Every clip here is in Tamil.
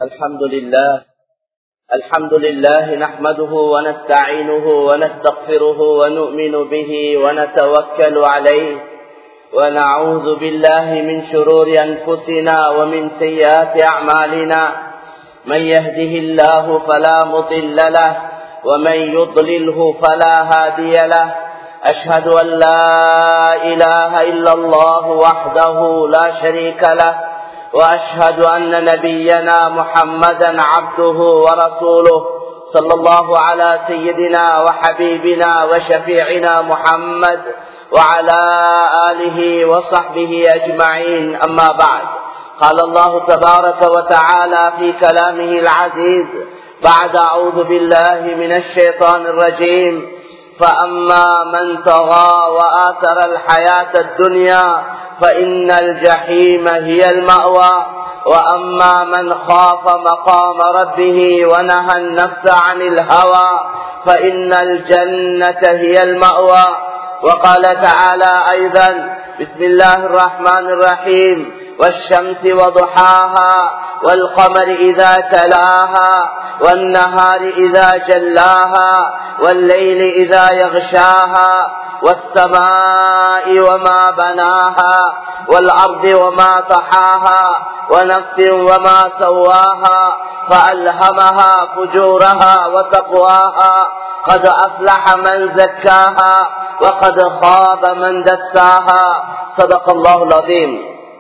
الحمد لله الحمد لله نحمده ونستعينه ونستغفره ونؤمن به ونتوكل عليه ونعوذ بالله من شرور أنفسنا ومن سيئات أعمالنا من يهده الله فلا مضل له ومن يضلله فلا هادي له أشهد أن لا إله إلا الله وحده لا شريك له وأشهد أن نبينا محمدا عبده ورسوله صلى الله على سيدنا وحبيبنا وشفيعنا محمد وعلى آله وصحبه أجمعين أما بعد قال الله تبارك وتعالى في كلامه العزيز بعد أعوذ بالله من الشيطان الرجيم فأما من طغى وآثر الحياة الدنيا فإن الجحيم هي المأوى وأما من خاف مقام ربه ونهى النفس عن الهوى فإن الجنة هي المأوى وقال تعالى أيضا بسم الله الرحمن الرحيم والشمس وضحاها والقمر إذا تلاها والنهار إذا جلاها والليل إذا يغشاها والسماء وما بناها والأرض وما طحاها ونفس وما سواها فألهمها فجورها وتقواها قد أفلح من زكاها وقد خاب من دساها صدق الله العظيم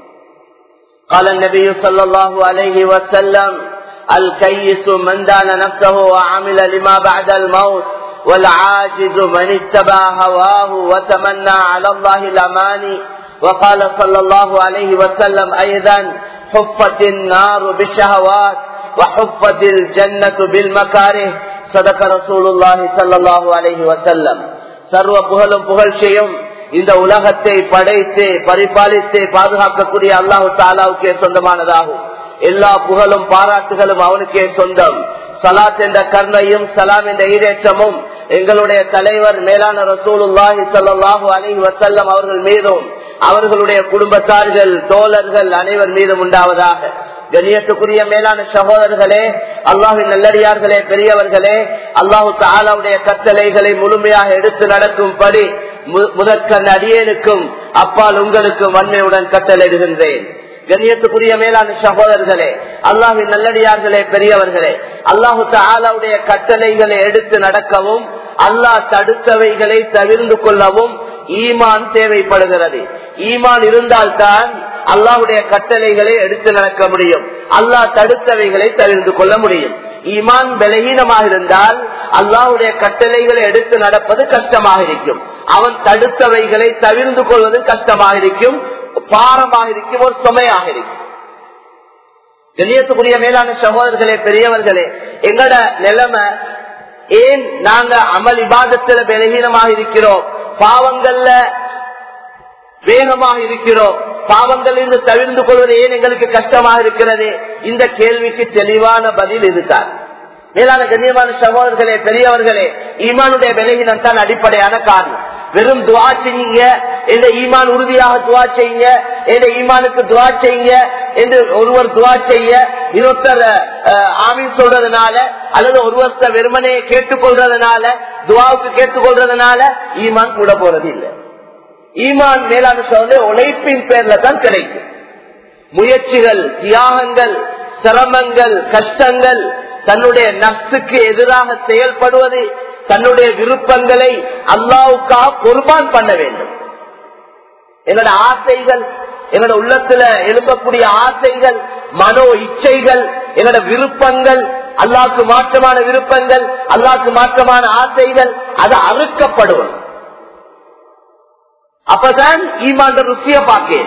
قال النبي صلى الله عليه وسلم الكيس من دان نفسه وعمل لما بعد الموت والعاجز من اتبع هواه وتمنى على الله الأماني وقال صلى الله عليه وسلم أيضا حفت النار بالشهوات وحفت الجنة بالمكاره صدق رسول الله صلى الله عليه وسلم சர்வ புகழும் புகழ்ச்சியும் இந்த உலகத்தை படைத்து பரிபாலித்து பாதுகாக்கக்கூடிய அல்லாஹு தாலாவுக்கே சொந்தமானதாகும் எல்லா புகழும் பாராட்டுகளும் அவனுக்கே சொந்தம் சலாத் என்ற கர்ணையும் சலாம் என்ற ஈரேற்றமும் எங்களுடைய தலைவர் மேலான ரசூலுல்லாஹி சல்லாஹூ அலி வசல்லம் அவர்கள் மீதும் அவர்களுடைய குடும்பத்தார்கள் தோழர்கள் அனைவர் மீதும் உண்டாவதாக கண்ணியத்துக்குரிய மேலான சகோதரர்களே அல்லாஹின் நல்லடியார்களே பெரியவர்களே அல்லாஹு தாலாவுடைய கட்டளைகளை முழுமையாக எடுத்து நடக்கும்படி முதற்கண் அடியேனுக்கும் அப்பால் உங்களுக்கும் வன்மையுடன் கட்டளையிடுகின்றேன் கண்ணியத்துக்குரிய மேலான சகோதரர்களே அல்லாஹின் நல்லடியார்களே பெரியவர்களே அல்லாஹு தாலாவுடைய கட்டளைகளை எடுத்து நடக்கவும் அல்லாஹ் தடுத்தவைகளை தவிர்ந்து கொள்ளவும் ஈமான் தேவைப்படுகிறது ஈமான் இருந்தால்தான் அல்லாவுடைய கட்டளைகளை எடுத்து நடக்க முடியும் அல்லாஹ் தடுத்தவைகளை தவிர்த்து கொள்ள முடியும் ஈமான் பலகீனமாக இருந்தால் அல்லாவுடைய கட்டளைகளை எடுத்து நடப்பது கஷ்டமாக இருக்கும் அவன் தடுத்தவைகளை தவிர்த்து கொள்வது கஷ்டமாக இருக்கும் பாரமாக இருக்கும் ஒரு சுமையாக இருக்கும் கண்ணியத்துக்குரிய மேலான சகோதரர்களே பெரியவர்களே எங்கட நிலைமை ஏன் நாங்க அமல் இபாதத்துல பலகீனமாக இருக்கிறோம் பாவங்கள்ல வேகமாக இருக்கிறோம் பாவங்கள் இருந்து தவிர்ந்து கொள்வது ஏன் எங்களுக்கு கஷ்டமாக இருக்கிறது இந்த கேள்விக்கு தெளிவான பதில் இதுதான் மேலான கண்ணியமான சகோதரர்களே பெரியவர்களே ஈமானுடைய விலகினம் தான் அடிப்படையான காரணம் வெறும் துவா செய்யுங்க எந்த ஈமான் உறுதியாக துவா செய்யுங்க எந்த ஈமானுக்கு துவா செய்யுங்க என்று ஒருவர் துவா செய்ய இன்னொருத்தர் ஆமீன் சொல்றதுனால அல்லது ஒருவர் வெறுமனையை கேட்டுக்கொள்றதுனால துவாவுக்கு கேட்டுக்கொள்றதுனால ஈமான் கூட போறது இல்லை ஈமான் மேலான சொல்றது உழைப்பின் பேர்ல தான் கிடைக்கும் முயற்சிகள் தியாகங்கள் சிரமங்கள் கஷ்டங்கள் தன்னுடைய நப்சுக்கு எதிராக செயல்படுவது தன்னுடைய விருப்பங்களை அல்லாவுக்காக பொறுப்பான் பண்ண வேண்டும் என்னோட ஆசைகள் என்னோட உள்ளத்துல எழுப்பக்கூடிய ஆசைகள் மனோ இச்சைகள் என்னோட விருப்பங்கள் அல்லாவுக்கு மாற்றமான விருப்பங்கள் அல்லாவுக்கு மாற்றமான ஆசைகள் அது அறுக்கப்படுவது அப்பதான் ஈமான் ருசிய பார்க்க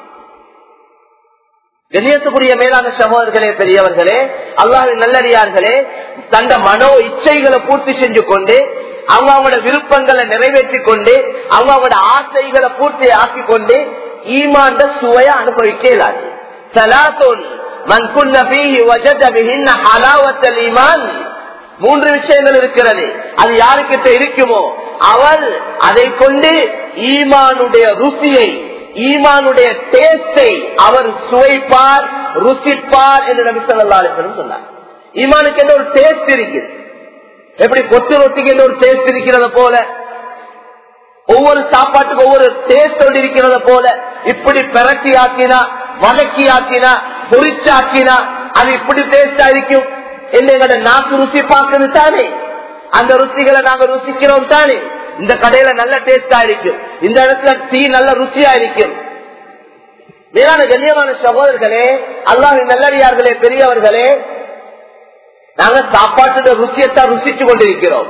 கண்ணியத்துக்குரிய மேலான சகோதரர்களே பெரியவர்களே அல்லாஹின் நல்லடியார்களே தந்த மனோ இச்சைகளை பூர்த்தி செஞ்சு கொண்டு அவங்க அவங்களோட விருப்பங்களை நிறைவேற்றி கொண்டு அவங்க அவங்களோட ஆசைகளை பூர்த்தி ஆக்கி கொண்டு ஈமாண்ட சுவைய அனுபவிக்க இயலாது சலாசோன் மூன்று விஷயங்கள் இருக்கிறது அது யாருக்கிட்ட இருக்குமோ அவர் அதை கொண்டு ஈமானுடைய ருசியை ஈமானுடைய டேஸ்டை அவர் சுவைப்பார் ருசிப்பார் என்று நபி சொல்லா சொன்னார் ஈமானுக்கு என்ன ஒரு டேஸ்ட் இருக்குது எப்படி கொத்து ரொட்டிக்கு என்ன ஒரு டேஸ்ட் இருக்கிறத போல ஒவ்வொரு சாப்பாட்டுக்கு ஒவ்வொரு டேஸ்ட் இருக்கிறத போல இப்படி பிறக்கி ஆக்கினா வதக்கி ஆக்கினா பொறிச்சாக்கினா அது இப்படி டேஸ்டா இருக்கும் என்ன எங்கட நாக்கு ருசி பார்க்குது தானே அந்த ருசிகளை நாங்க ருசிக்கிறோம் தானே இந்த கடையில நல்ல டேஸ்டா இருக்கும் இந்த இடத்துல டீ நல்ல ருசியா இருக்கும் மேலான கண்ணியமான சகோதரர்களே அல்லாஹின் நல்லடியார்களே பெரியவர்களே நாங்க சாப்பாட்டு ருசியத்தான் ருசிச்சு கொண்டிருக்கிறோம்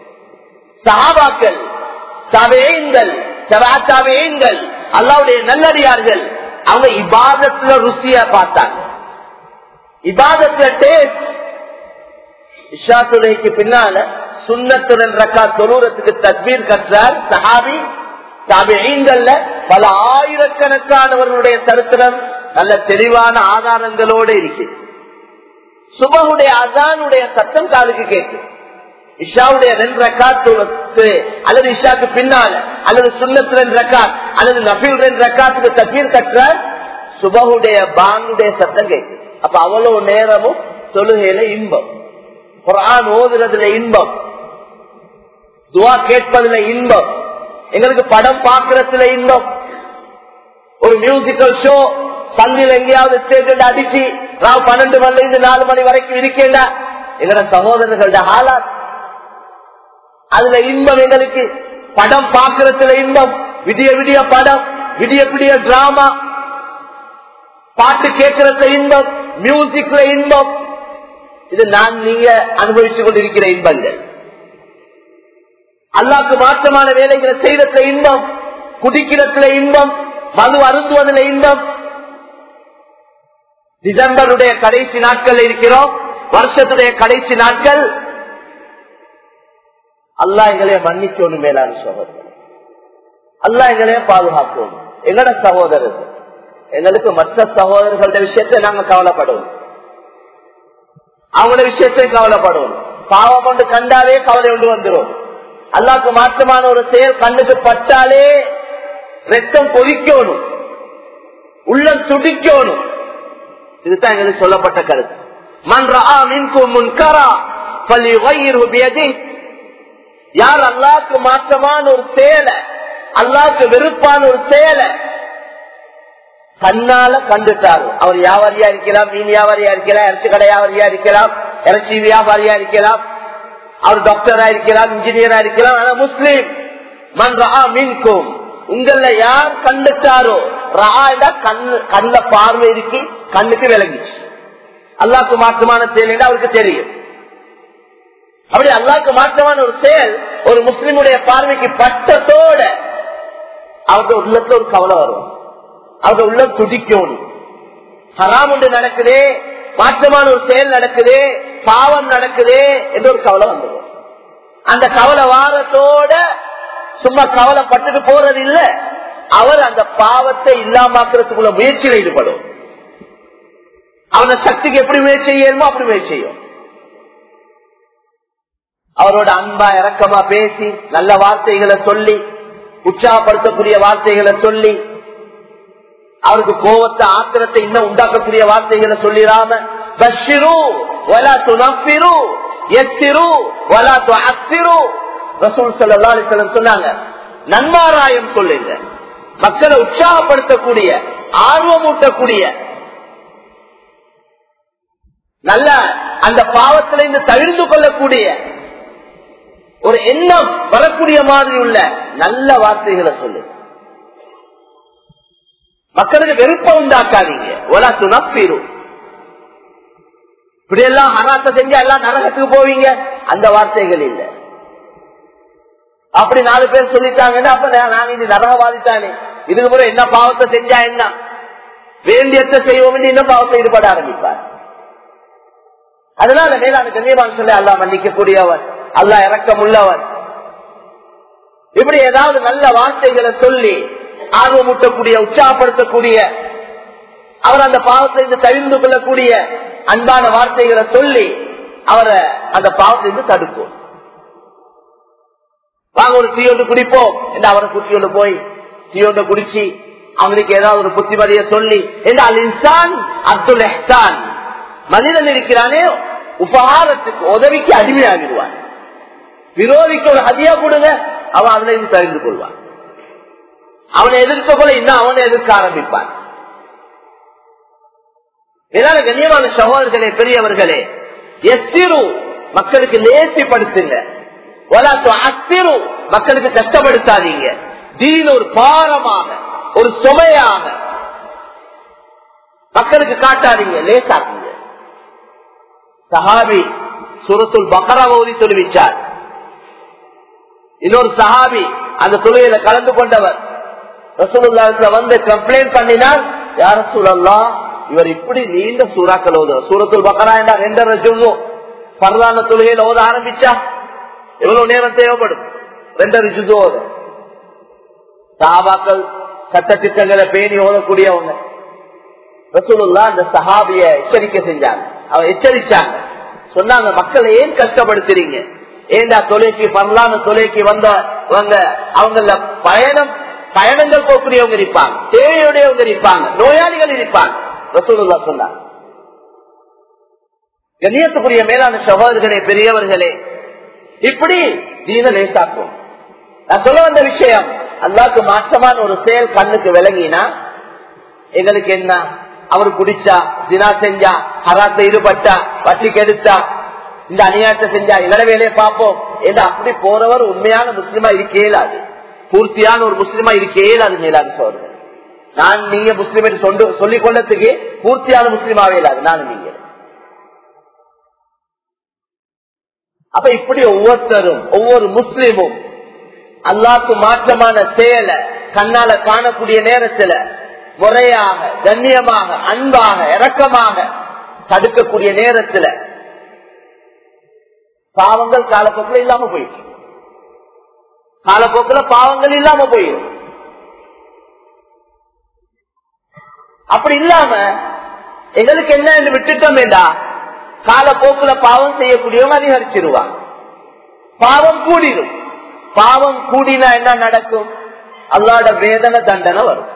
சஹாபாக்கள் சவேங்கள் சவாத்தாவேங்கள் அல்லாவுடைய நல்லடியார்கள் அவங்க இபாதத்துல ருசிய பார்த்தாங்க இபாதத்துல டேஸ்ட் இஷா துணைக்கு பின்னால சுண்ணத்துடன் ரக்கா தொழுறதுக்கு தஸ்மீர் கற்றார் சஹாபி தாபியங்கள்ல பல ஆயிரக்கணக்கானவர்களுடைய சரித்திரம் நல்ல தெளிவான ஆதாரங்களோடு இருக்கு சுபகுடைய அசானுடைய சத்தம் காதுக்கு கேட்கும் இஷாவுடைய ரெண்டு ரக்காத்து அல்லது இஷாக்கு பின்னால அல்லது சுண்ணத்து ரெண்டு ரக்காத் அல்லது நபில் ரெண்டு ரக்காத்துக்கு தப்பீர் கற்ற சுபகுடைய பாங்குடைய சத்தம் கேட்கும் அப்ப அவ்வளவு நேரமும் தொழுகையில இன்பம் குரான் ஓதுறதுல இன்பம் துவா கேட்பதுல இன்பம் எங்களுக்கு படம் பார்க்கறதுல இன்பம் ஒரு மியூசிக்கல் ஷோ சந்தில் எங்கேயாவது ஸ்டேஜ் அடிச்சு நான் பன்னெண்டு மணில இருந்து நாலு மணி வரைக்கும் இருக்கேண்டா எங்கட சகோதரர்களோட ஹாலாத் அதுல இன்பம் எங்களுக்கு படம் பார்க்கறதுல இன்பம் விடிய விடிய படம் விடிய விடிய டிராமா பாட்டு கேட்கறதுல இன்பம் மியூசிக்ல இன்பம் இது நான் நீங்க அனுபவிச்சு கொண்டிருக்கிற இன்பங்கள் அல்லாக்கு மாற்றமான வேலைகளை செய்யறதுல இன்பம் குடிக்கிறதுல இன்பம் மது அருந்துவதில் இன்பம் டிசம்பருடைய கடைசி நாட்கள் இருக்கிறோம் வருஷத்துடைய கடைசி நாட்கள் அல்லா எங்களைய மன்னிக்கணும் மேலான சகோதரர் அல்லா எங்களைய பாதுகாக்கணும் எங்கட சகோதரர் எங்களுக்கு மற்ற சகோதரர்கள விஷயத்தை நாங்க கவலைப்படுவோம் அவங்களோட விஷயத்தை கவலைப்படுவோம் பாவம் கொண்டு கண்டாலே கவலை கொண்டு வந்துடும் அல்லாக்கு மாற்றமான ஒரு செயல் கண்ணுக்கு பட்டாலே ரத்தம் கொதிக்கணும் உள்ளம் துடிக்கணும் இதுதான் எங்களுக்கு சொல்லப்பட்ட கருத்து மன்றா மின்கும் முன்கரா பள்ளி வயிறு யார் அல்லாக்கு மாற்றமான ஒரு செயலை அல்லாக்கு வெறுப்பான ஒரு செயலை கண்ணால கண்டுட்டார் அவர் வியாபாரியா இருக்கலாம் மீன் வியாபாரியா இருக்கலாம் இறைச்சி கடை வியாபாரியா இருக்கலாம் இறைச்சி வியாபாரியா இருக்கலாம் அவர் டாக்டரா இருக்கலாம் இன்ஜினியரா இருக்கலாம் ஆனா முஸ்லீம் மன்றா மின்கும் உங்கள யார் கண்டுட்டாரோ ராடா கண்ணு கண்ண பார்வை இருக்கு கண்ணுக்கு விளங்கிச்சு அல்லாக்கு மாற்றமான செயல் அவருக்கு தெரியும் அப்படி அல்லாக்கு மாற்றமான ஒரு செயல் ஒரு முஸ்லிமுடைய பார்வைக்கு பட்டத்தோட அவங்க உள்ளத்துல ஒரு கவலை வரும் அவங்க உள்ள துடிக்கணும் ஹராம் ஒன்று நடக்குதே மாற்றமான ஒரு செயல் நடக்குதே பாவம் நடக்குதே என்று ஒரு கவலை வந்துடும் அந்த கவலை வாரத்தோட சும்மா கவலைப்பட்டுட்டு போறது இல்ல அவர் அந்த பாவத்தை இல்லாமக்கிறதுக்குள்ள முயற்சியில் ஈடுபடும் அவன சக்திக்கு எப்படி முயற்சி செய்யணுமோ அப்படி முயற்சி செய்யும் அவரோட அன்பா இறக்கமா பேசி நல்ல வார்த்தைகளை சொல்லி உற்சாகப்படுத்தக்கூடிய வார்த்தைகளை சொல்லி அவருக்கு கோபத்தை ஆத்திரத்தை இன்னும் உண்டாக்கக்கூடிய வார்த்தைகளை சொல்லிடாம பஷிரு வலா துனப்பிரு எத்திரு வலா துஅத்திரு ரசூல் ஸல்லல்லாஹு அலைஹி வஸல்லம் சொன்னாங்க நன்மாராயம் சொல்லுங்க மக்களை உற்சாகப்படுத்தக்கூடிய ஆர்வமூட்டக்கூடிய நல்ல அந்த பாவத்தில இருந்து தவிர்த்து கொள்ளக்கூடிய ஒரு எண்ணம் வரக்கூடிய மாதிரி உள்ள நல்ல வார்த்தைகளை சொல்லு மக்களுக்கு வெறுப்ப உண்டாக்காதீங்க ஒலா துணப்பீரும் இப்படி எல்லாம் ஹராத்த செஞ்சா எல்லாம் நரகத்துக்கு போவீங்க அந்த வார்த்தைகள் இல்ல அப்படி நாலு பேர் சொல்லிட்டாங்கன்னா அப்ப நான் இது நரகவாதித்தானே இதுக்கு பிறகு என்ன பாவத்தை செஞ்சா என்ன வேண்டியத்தை செய்வோம் இன்னும் பாவத்தை ஈடுபட ஆரம்பிப்பார் அதனால மேலான கண்ணியமான சொல்லி அல்லா மன்னிக்கக்கூடியவன் அல்லா இறக்கம் உள்ளவன் இப்படி ஏதாவது நல்ல வார்த்தைகளை சொல்லி ஆர்வமூட்டக்கூடிய உற்சாகப்படுத்தக்கூடிய அவர் அந்த பாவத்திலிருந்து தவிர்ந்து கொள்ளக்கூடிய அன்பான வார்த்தைகளை சொல்லி அவரை அந்த பாவத்திலிருந்து தடுக்கும் வாங்க ஒரு டீ ஒன்று குடிப்போம் என்று அவரை குட்டி ஒன்று போய் டீ ஒன்று குடிச்சு அவங்களுக்கு ஏதாவது ஒரு புத்திமதியை சொல்லி என்றால் இன்சான் அப்துல் எஹ்சான் மனிதன் இருக்கிறானே உபகாரத்துக்கு உதவிக்கு அடிமையாகிடுவான் விரோதிக்கு ஒரு ஹதியா கொடுங்க அவன் அதுல இருந்து தெரிந்து கொள்வான் அவனை எதிர்க்க போல இன்னும் அவனை எதிர்க்க ஆரம்பிப்பான் ஏதாவது கண்ணியமான சகோதரர்களே பெரியவர்களே எஸ்திரு மக்களுக்கு லேசிப்படுத்துங்க அஸ்திரு மக்களுக்கு கஷ்டப்படுத்தாதீங்க தீன் ஒரு பாரமாக ஒரு சுமையாக மக்களுக்கு காட்டாதீங்க லேசாக்குங்க சஹாபி சுரத்துல் பக்கரா ஓதி தொழுவிச்சார் இன்னொரு சஹாபி அந்த தொழுகையில கலந்து கொண்டவர் ரசூலுல்லாஹில வந்து கம்ப்ளைண்ட் பண்ணினால் யார சூழல்லா இவர் இப்படி நீண்ட சூறாக்கள் ஓதுற சூரத்துல் பக்கரா என்றா ரெண்டரை ஜுசு பரதான தொழுகையில ஓத ஆரம்பிச்சா எவ்வளவு நேரம் தேவைப்படும் ரெண்டரை ஜுசு ஓத சஹாபாக்கள் சட்ட திட்டங்களை பேணி ஓதக்கூடியவங்க ரசூலுல்லா அந்த சஹாபிய எச்சரிக்கை செஞ்சாங்க அவன் எச்சரிச்சாங்க சொன்னாங்க மக்களை ஏன் கஷ்டப்படுத்துறீங்க ஏண்டா தொலைக்கு பரலான தொலைக்கு வந்தவங்க அவங்கள பயணம் பயணங்கள் போக்கூடியவங்க இருப்பாங்க தேவையுடையவங்க இருப்பாங்க நோயாளிகள் இருப்பாங்க ரசூலுல்லா சொன்னாங்க கண்ணியத்துக்குரிய மேலான சகோதரர்களே பெரியவர்களே இப்படி தீன லேசாக்கும் நான் சொல்ல வந்த விஷயம் அல்லாக்கு மாற்றமான ஒரு செயல் கண்ணுக்கு விளங்கினா எங்களுக்கு என்ன அவர் குடிச்சா தினா செஞ்சா ஹராத்த ஈடுபட்டா வட்டி கெடுத்தா இந்த அநியாயத்தை செஞ்சா இளட வேலையை பார்ப்போம் என்று அப்படி போறவர் உண்மையான முஸ்லிமா இருக்கே இயலாது பூர்த்தியான ஒரு முஸ்லிமா இருக்கே இயலாது மேலாது சோதனை நான் நீங்க முஸ்லிம் என்று சொல்லி சொல்லிக் கொண்டதுக்கு பூர்த்தியான முஸ்லிமாவே இல்லாது நான் நீங்க அப்ப இப்படி ஒவ்வொருத்தரும் ஒவ்வொரு முஸ்லிமும் அல்லாக்கு மாற்றமான செயலை கண்ணால காணக்கூடிய நேரத்துல முறையாக கண்ணியமாக அன்பாக இரக்கமாக தடுக்கக்கூடிய நேரத்துல பாவங்கள் காலப்போக்கில் இல்லாம போயிடுச்சு காலப்போக்கில் பாவங்கள் இல்லாம போயிடும் அப்படி இல்லாம எங்களுக்கு என்ன என்று விட்டுட்டோம் வேண்டா காலப்போக்குல பாவம் செய்யக்கூடியவங்க அதிகரிச்சிருவாங்க பாவம் கூடிடும் பாவம் கூடினா என்ன நடக்கும் அல்லாட வேதனை தண்டனை வரும்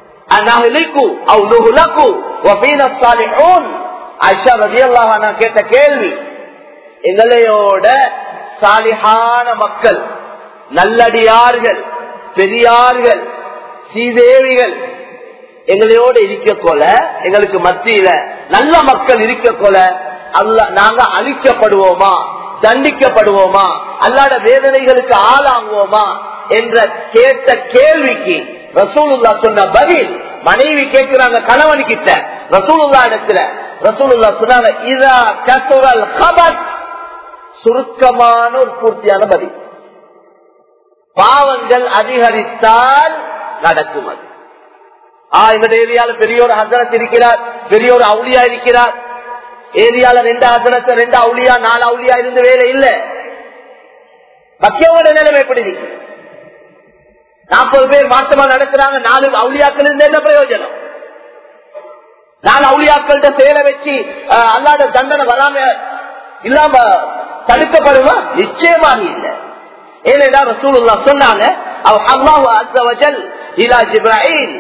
கேட்ட கேள்வி எங்களையோட சாலிஹான மக்கள் நல்லடியார்கள் பெரியார்கள் சீதேவிகள் எங்களையோட இருக்க கொல எங்களுக்கு மத்தியில நல்ல மக்கள் இருக்க கொல அல்ல நாங்க அழிக்கப்படுவோமா தண்டிக்கப்படுவோமா அல்லாட வேதனைகளுக்கு ஆளாங்குவோமா என்ற கேட்ட கேள்விக்கு ரசூலுல்லா சொன்ன பதில் மனைவி கேட்கிறாங்க கணவன் கிட்ட ரசூலுல்லா இடத்துல ரசூலுல்லா சொன்னாங்க இதா கசுரல் கபத் சுருக்கமான ஒரு பூர்த்தியான பதில் பாவங்கள் அதிகரித்தால் நடக்கும் அது ஆஹ் இந்த ஏரியால பெரிய ஒரு ஹசரத் இருக்கிறார் பெரிய ஒரு அவுளியா இருக்கிறார் ஏரியால ரெண்டு ஹசரத் ரெண்டு அவுளியா நாலு அவுளியா இருந்த வேலை இல்ல மக்கியவோட நிலைமை எப்படி இருக்கு நாற்பது பேர் மாற்றமா நடக்கிறாங்க நாலு அவுளியாக்கள் இருந்த என்ன பிரயோஜனம் நாலு அவுளியாக்கள்கிட்ட செயலை வச்சு அல்லாத தண்டனை வராம இல்லாம தடுக்கப்படுமா நிச்சயமாக இல்லை ஏனென்றா ரசூலுல்லா சொன்னாங்க அல்லாஹு அஸ்ஸவஜல் இலா ஜிப்ராஹிம்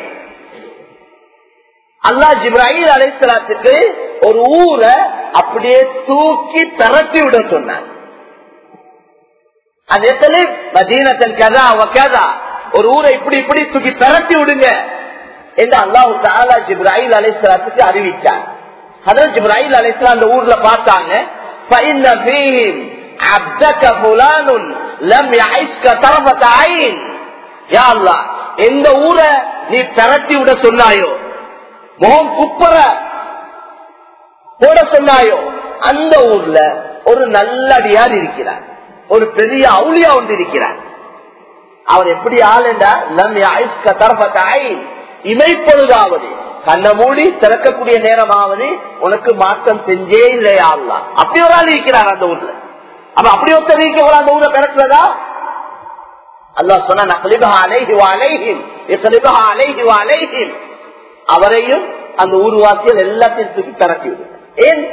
அல்லா ஜிப்ராஹிம் அலைசலாத்துக்கு ஒரு ஊரை அப்படியே தூக்கி பரட்டி விட சொன்னாங்க அது எத்தனை மதீனத்தன் கதா அவ கதா ஒரு ஊரை இப்படி இப்படி தூக்கி பரட்டி விடுங்க என்று அல்லாஹு தாலா ஜிப்ராஹிம் அலைசலாத்துக்கு அறிவிச்சாங்க அதான் ஜிப்ராஹிம் அலைசலாம் அந்த ஊர்ல பார்த்தாங்க فإن فيهم عبدك فلان لم يعيشك طرفة عين يا الله எந்த ஊரை நீ பரட்டி விட சொன்னாயோ முகம் குப்பர போட சொன்னாயோ அந்த ஊர்ல ஒரு நல்லடியார் இருக்கிறார் ஒரு பெரிய அவுளியா ஒன்று இருக்கிறார் அவர் எப்படி ஆளுண்டா லம் யாய்ஸ்க தரப்பட்டாய் இமைப்பொழுதாவது கண்ண மூடி திறக்கக்கூடிய நேரமாவது உனக்கு மாற்றம் செஞ்சே இல்லையா அல்லா அப்படி ஒரு ஆள் இருக்கிறார் அந்த ஊர்ல அப்ப அப்படி ஒருத்தர் இருக்க அந்த ஊரை பிறக்கிறதா அல்லா சொன்ன அவரையும் அந்த ஊர்வாசிகள் எல்லாத்தையும் தூக்கி திறக்கி விடும் ஏன்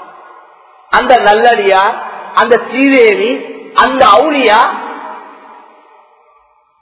அந்த நல்லடியார் அந்த ஸ்ரீதேவி அந்த அவுளியா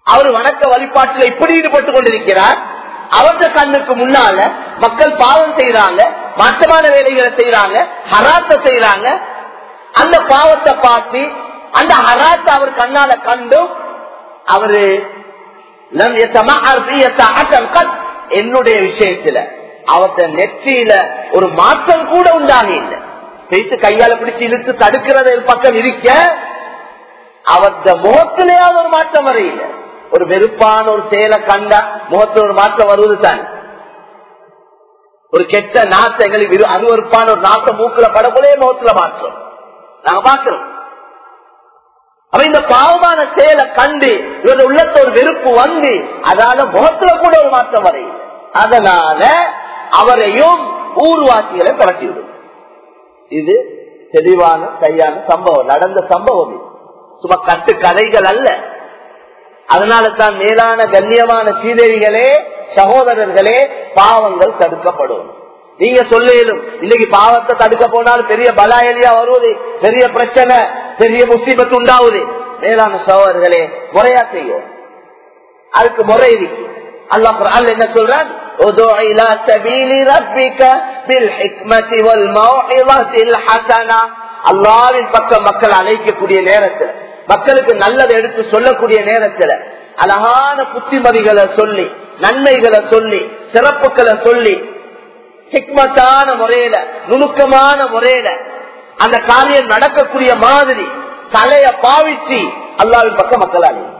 அவர் வணக்க வழிபாட்டில் இப்படி ஈடுபட்டு கொண்டிருக்கிறார் அவரது கண்ணுக்கு முன்னால மக்கள் பாவம் செய்யறாங்க மாற்றமான வேலைகளை செய்யறாங்க ஹராத்த செய்யறாங்க அந்த பாவத்தை பார்த்து அந்த ஹராத்தை அவர் கண்ணால கண்டும் அவரு லம் யத்தமஅர் ஃபீ யத்தஅக்கல் கத். என்னுடைய விஷயத்துல அவர்த நெற்றியில ஒரு மாற்றம் கூட உண்டாகி இல்லை பேச்சு கையால பிடிச்சு இழுத்து தடுக்கிறது ஒரு பக்கம் இருக்க அவர்த முகத்திலேயாவது ஒரு மாற்றம் வரையில ஒரு வெறுப்பான ஒரு செயலை கண்டா முகத்துல ஒரு மாற்றம் வருவது தான் ஒரு கெட்ட நாத்தை எங்களுக்கு விரு- அருவருப்பான ஒரு நாட்டை மூக்குல படக்கூடே முகத்துல மாற்றம் நாங்க பாக்குறோம் அப்ப இந்த பாவமான செயலை கண்டு இவரது உள்ளத்த ஒரு வெறுப்பு வந்து அதால முகத்துல கூட ஒரு மாற்றம் வரையும் அதனால அவரையும் ஊர்வாசிகளை பரட்டிவிடும் இது தெளிவான சரியான சம்பவம் நடந்த சம்பவம் இது. சும்மா கட்டு கதைகள் அல்ல அதனால தான் மேலான கண்ணியமான சீதேவிகளே சகோதரர்களே பாவங்கள் தடுக்கப்படும் நீங்க சொல்லும் இன்னைக்கு பாவத்தை தடுக்க போனால் பெரிய பலாயலியா வருவது பெரிய பிரச்சனை பெரிய முசீபத்து உண்டாவுது மேலான சகோதரர்களே முறையா செய்யும் அதுக்கு முறை இருக்கு அல்லாஹ் குர்ஆன்ல என்ன சொல்றான் உதுஉ இலா சபீலி ரப்பிக பில் ஹிக்மதி வல் மௌஇதத்தில் ஹஸனா அல்லாஹ்வின் பக்கம் மக்கள் அழைக்கக்கூடிய நேரத்தில் மக்களுக்கு நல்லதை எடுத்து சொல்லக்கூடிய நேரத்தில் அழகான புத்திமதிகளை சொல்லி நன்மைகளை சொல்லி சிறப்புகளை சொல்லி ஹிக்மத்தான முறையில நுணுக்கமான முறையில அந்த காரியம் நடக்கக்கூடிய மாதிரி தலைய பாவிச்சு அல்லாவின் பக்கம் மக்கள் அழைக்கும்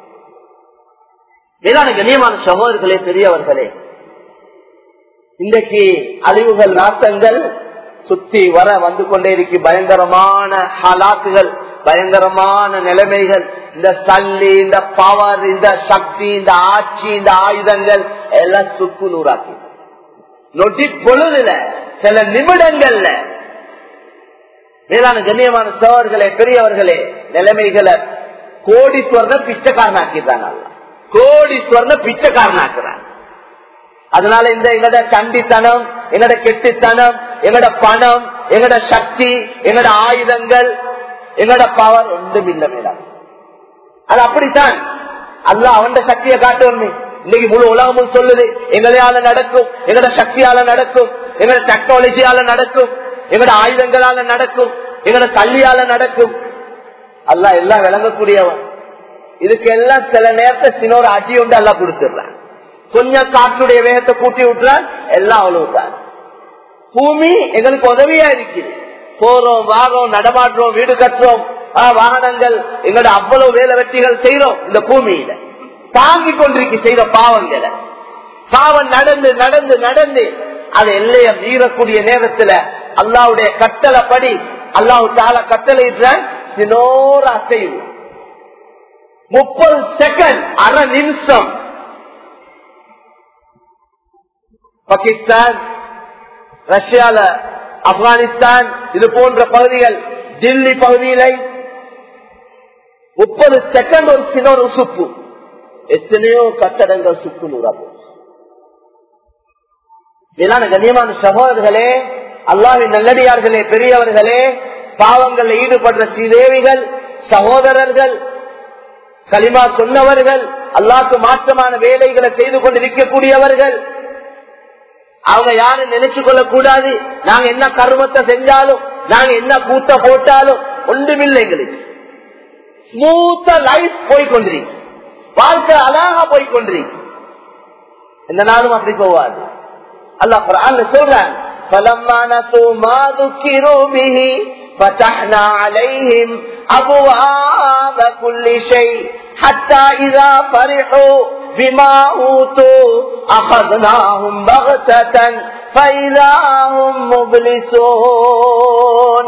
மேலான கண்ணியமான சகோதரர்களே பெரியவர்களே இன்றைக்கு அழிவுகள் நாட்டங்கள் சுத்தி வர வந்து கொண்டே இருக்கு பயங்கரமான ஹலாக்குகள் பயங்கரமான நிலைமைகள் இந்த சல்லி இந்த பவர் இந்த சக்தி இந்த ஆட்சி இந்த ஆயுதங்கள் எல்லாம் சுக்கு நூறாக்கி நொட்டி பொழுதுல சில நிமிடங்கள்ல மேலான கண்ணியமான சோழர்களே பெரியவர்களே நிலைமைகளை கோடீஸ்வரனை பிச்சைக்காரனாக்கிட்டாங்க கோடீஸ்வரனை பிச்சைக்காரனாக்குறான் அதனால இந்த எங்கட சண்டித்தனம் எங்கட கெட்டித்தனம் எங்கட பணம் எங்கட சக்தி எங்கட ஆயுதங்கள் எங்கட பவர் ஒன்றும் இல்லை மேடம் அது அப்படித்தான் அல்ல அவன் சக்தியை காட்டணுமே இன்னைக்கு முழு உலகமும் சொல்லுது எங்களையால நடக்கும் எங்கட சக்தியால நடக்கும் எங்கட டெக்னாலஜியால நடக்கும் எங்கட ஆயுதங்களால நடக்கும் எங்கட கல்வியால நடக்கும் அல்ல எல்லாம் விளங்கக்கூடியவன் இதுக்கு எல்லாம் சில நேரத்தை சின்னொரு அடி உண்டு எல்லாம் கொடுத்துடுறான் கொஞ்சம் காற்றுடைய வேகத்தை கூட்டி விட்டுறான் எல்லாம் அவ்வளவுதான் பூமி எங்களுக்கு உதவியா இருக்குது போறோம் வாரோம் நடமாடுறோம் வீடு கட்டுறோம் ஆ, வாகனங்கள் எங்களோட அவ்வளவு வேலை வெட்டிகள் செய்யறோம் இந்த பூமியில தாங்கி கொண்டிருக்கு செய்த பாவங்களை பாவம் நடந்து நடந்து நடந்து அது எல்லைய மீறக்கூடிய நேரத்துல அல்லாவுடைய கட்டளைப்படி அல்லாஹு தால கட்டளை சினோர அசைவு முப்பது செகண்ட் அரை நிமிஷம் பாகிஸ்தான் ரஷ்யால ஆப்கானிஸ்தான் இது போன்ற பகுதிகள் டில்லி பகுதியில முப்பது செகண்ட் ஒரு சின்ன ஒரு சுப்பு எத்தனையோ கட்டடங்கள் சுக்கு நூறா போச்சு மேலான கண்ணியமான சகோதரர்களே அல்லாவின் நல்லடியார்களே பெரியவர்களே பாவங்களில் ஈடுபடுற ஸ்ரீதேவிகள் சகோதரர்கள் களிமா சொன்னவர்கள் அல்லாக்கு மாற்றமான வேலைகளை செய்து கொண்டிருக்கக்கூடியவர்கள் அவங்க யாரும் நினைச்சு கொள்ள கூடாது நாங்க என்ன கருமத்தை செஞ்சாலும் நாங்க என்ன கூத்த போட்டாலும் ஒன்றுமில்லை எங்களுக்கு ஸ்மூத்தா லைஃப் போய்கொண்டிருக்கு வாழ்க்கை அழகா போய்கொண்டிருக்கு எந்த நாளும் அப்படி போவாது அல்லாஹ் குர்ஆன்ல சொல்றான் فلما نسوا ما ذكروا به فتحنا عليهم أبواب كل شيء حتى إذا فرحوا بما أوتوا أخذناهم بغتة فإذا هم مبلسون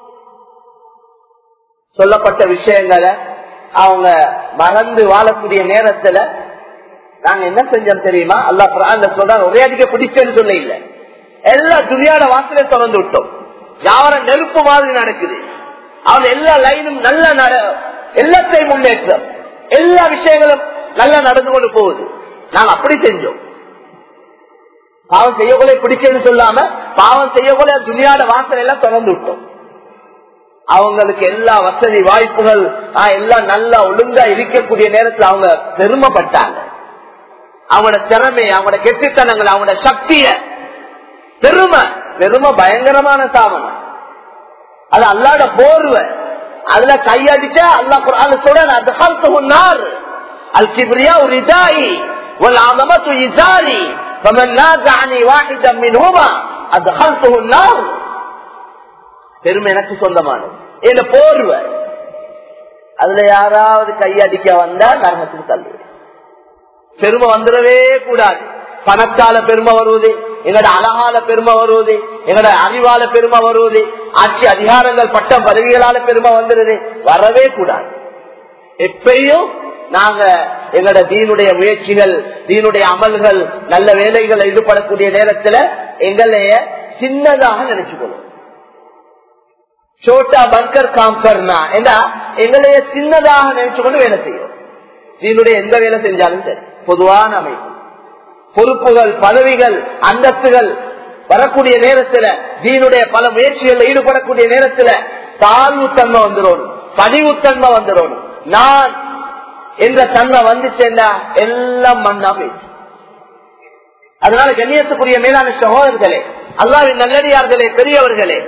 சொல்லப்பட்ட விஷயங்களை அவங்க மறந்து வாழக்கூடிய நேரத்துல நாங்க என்ன செஞ்சோம் தெரியுமா அல்லா குரான்ல சொல்றாங்க ஒரே அடிக்க பிடிச்சேன்னு சொல்ல இல்ல எல்லா துணியாட வாசலே திறந்து விட்டோம் யாரும் நெருப்பு மாதிரி நடக்குது அவங்க எல்லா லைனும் நல்ல நட எல்லாத்தையும் முன்னேற்றம் எல்லா விஷயங்களும் நல்லா நடந்து கொண்டு போகுது நாங்க அப்படி செஞ்சோம் பாவம் செய்யக்கூட பிடிச்சேன்னு சொல்லாம பாவம் செய்யக்கூட துணியாட வாசல் எல்லாம் திறந்து விட்டோம் அவங்களுக்கு எல்லா வசதி வாய்ப்புகள் ஆஹ், எல்லாம் நல்லா ஒழுங்கா இருக்கக்கூடிய நேரத்துல அவங்க பெருமைப்பட்டாங்க அவங்களோட திறமை அவங்களோட கெட்டித்தனங்கள் அவங்களோட சக்திய பெருமை பெருமை பயங்கரமான சாமனம் அது அல்லாட போர்வை அதுல கையடிச்சா அல்லா குரான் சொல்றான் அது ஹல்துஹுன்னார் அல் கிப்ரியா ரிதாயி வல் ஆதமத்து இசாரி فمن نازعني واحدا منهما ادخلته النار பெருமை எனக்கு சொந்தமானது இல்ல போர்வை அதுல யாராவது கையடிக்க வந்தா நரகத்துக்கு தள்ளுவேன் பெருமை வந்துடவே கூடாது பணத்தால பெருமை வருவது எங்களோட அழகால பெருமை வருவது எங்களோட அறிவால பெருமை வருவது ஆட்சி அதிகாரங்கள் பட்டம் பதவிகளால பெருமை வந்துடுது வரவே கூடாது எப்பயும் நாங்க எங்களோட தீனுடைய முயற்சிகள் தீனுடைய அமல்கள் நல்ல வேலைகள் ஈடுபடக்கூடிய நேரத்துல எங்களைய சின்னதாக நினைச்சுக்கணும் சோட்டா பங்கர் காம் கர்னா ஏன்னா எங்களைய சின்னதாக நினைச்சுக்கொண்டு வேலை செய்யும் தீனுடைய எந்த வேலை செஞ்சாலும் சரி பொதுவான அமைப்பு பொறுப்புகள் பதவிகள் அந்தஸ்துகள் வரக்கூடிய நேரத்துல தீனுடைய பல முயற்சிகள் ஈடுபடக்கூடிய நேரத்துல தாழ்வு தன்மை வந்துடும் பதிவு தன்மை வந்துடும் நான் என்ற தன்மை வந்துச்சேன்னா எல்லாம் மண்ணா போயிடுச்சு அதனால கண்ணியத்துக்குரிய மேலான சகோதரர்களே அல்லாவின் நல்லடியார்களே பெரியவர்களே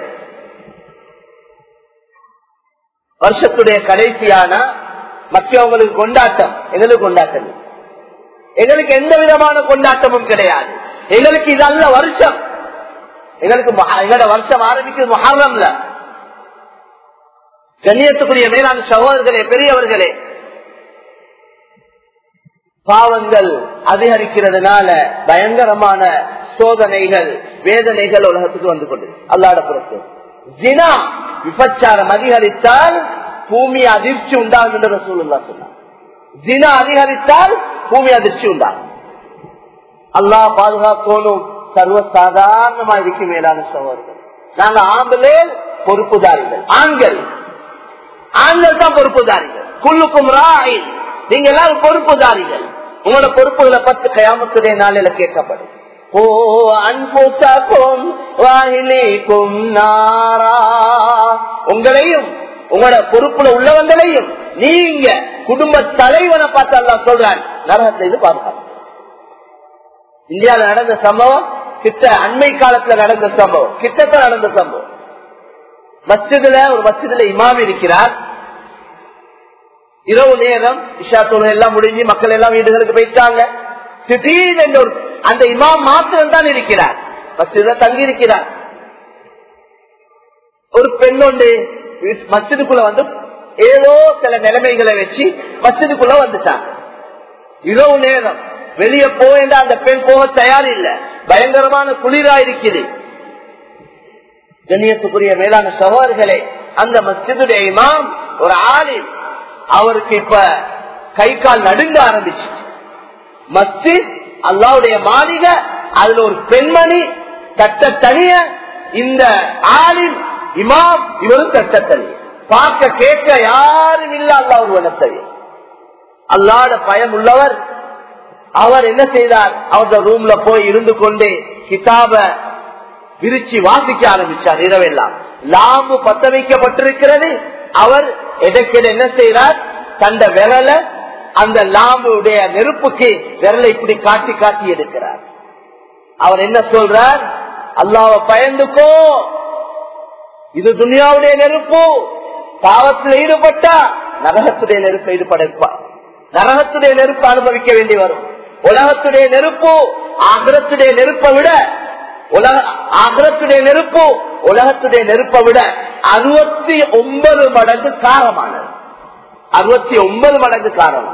வருஷத்துடைய கடைசியான மற்றவங்களுக்கு கொண்டாட்டம் எங்களுக்கு கொண்டாட்டம் இல்லை. எங்களுக்கு எந்த விதமான கொண்டாட்டமும் கிடையாது எங்களுக்கு இது அல்ல வருஷம் எங்களுக்கு மஹ- எங்களோட வருஷம் ஆரம்பிக்குது மஹாரம்ல கண்ணியத்துக்குரிய மேலான சகோதரர்களே பெரியவர்களே பாவங்கள் அதிகரிக்கிறதுனால பயங்கரமான சோதனைகள் வேதனைகள் உலகத்துக்கு வந்து கொண்டு அல்லாட பொறுத்து ஜினா விபச்சாரம் அதிகரித்தால் பூமி அதிர்ச்சி உண்டாகும் என்று ரசூலுல்லா சொன்னார் ஜினா அதிகரித்தால் பூமி அதிர்ச்சி உண்டாகும் அல்லாஹ் பாதுகாக்கணும் சர்வசாதாரணமா இருக்கு மேலான சகோதரர்கள் நாங்க ஆம்பளே பொறுப்புதாரிகள் ஆண்கள் ஆண்கள் தான் பொறுப்புதாரிகள் குள்ளுக்கும் ராய் நீங்க எல்லாரும் பொறுப்புதாரிகள் உங்களோட பொறுப்புகளை பத்து கயாமத்துடைய நாளில கேட்கப்படும் ஓ அன்புசாக்கும் வாயிலேக்கும் நாரா உங்களையும் உங்களோட பொறுப்புல உள்ளவங்களையும் நீங்க குடும்ப தலைவனை பார்த்து அல்லாஹ் சொல்றான் நரகத்தை இது பார்க்கலாம் இந்தியாவில் நடந்த சம்பவம் கிட்ட அண்மை காலத்துல நடந்த சம்பவம் கிட்டத்த நடந்த சம்பவம் மஸ்ஜிதுல ஒரு மஸ்ஜிதுல இமாம் இருக்கிறார் இரவு நேரம் இஷா தொழில் எல்லாம் முடிஞ்சு மக்கள் எல்லாம் வீடுகளுக்கு போயிட்டாங்க திடீரென்று ஒரு அந்த இமாம் மாத்திரம் தான் இருக்கிறார் மஸ்ஜிதுல தங்கி இருக்கிறார் ஒரு பெண் ஒன்று மஸ்ஜிதுக்குள்ள வந்து ஏதோ சில நிலைமைகளை வச்சு மஸ்ஜிதுக்குள்ள வந்துட்டாங்க இரவு நேரம் வெளியே போவேண்டா அந்த பெண் போக தயார் இல்ல பயங்கரமான குளிரா இருக்குது கண்ணியத்துக்குரிய மேலான சகோதரர்களே அந்த மஸ்ஜிதுடைய இமாம் ஒரு ஆளில் அவருக்கு இப்ப கை கால் நடுங்க ஆரம்பிச்சு மஸ்ஜித் அல்லாவுடைய மாளிகை அதுல ஒரு பெண்மணி தட்ட தனிய இந்த ஆளில் இமாம் இவரும் தட்ட தனிய பார்க்க கேட்க யாரும் இல்ல அல்லா ஒரு வனத்தையும் அல்லாட பயம் உள்ளவர் அவர் என்ன செய்தார் அவருடைய ரூம்ல போய் இருந்து கொண்டு கிதாப விரிச்சு வாசிக்க ஆரம்பிச்சார் இரவெல்லாம் லாம்பு பத்த வைக்கப்பட்டிருக்கிறது அவர் எதற்கென என்ன செய்யறார் தந்த விரல அந்த லாம்புடைய நெருப்புக்கு விரலை இப்படி காட்டி காட்டி எடுக்கிறார் அவர் என்ன சொல்றார் அல்லாவ பயந்துக்கோ இது துனியாவுடைய நெருப்பு பாவத்தில் ஈடுபட்டா நரகத்துடைய நெருப்பை ஈடுபட நரகத்துடைய நெருப்பு அனுபவிக்க வேண்டி வரும் உலகத்துடைய நெருப்பு ஆகிரத்துடைய நெருப்பை விட உலக ஆகிரத்துடைய நெருப்பு உலகத்துடைய நெருப்பை விட அறுபத்தி ஒன்பது மடங்கு காரமானது அறுபத்தி ஒன்பது மடங்கு காரமானது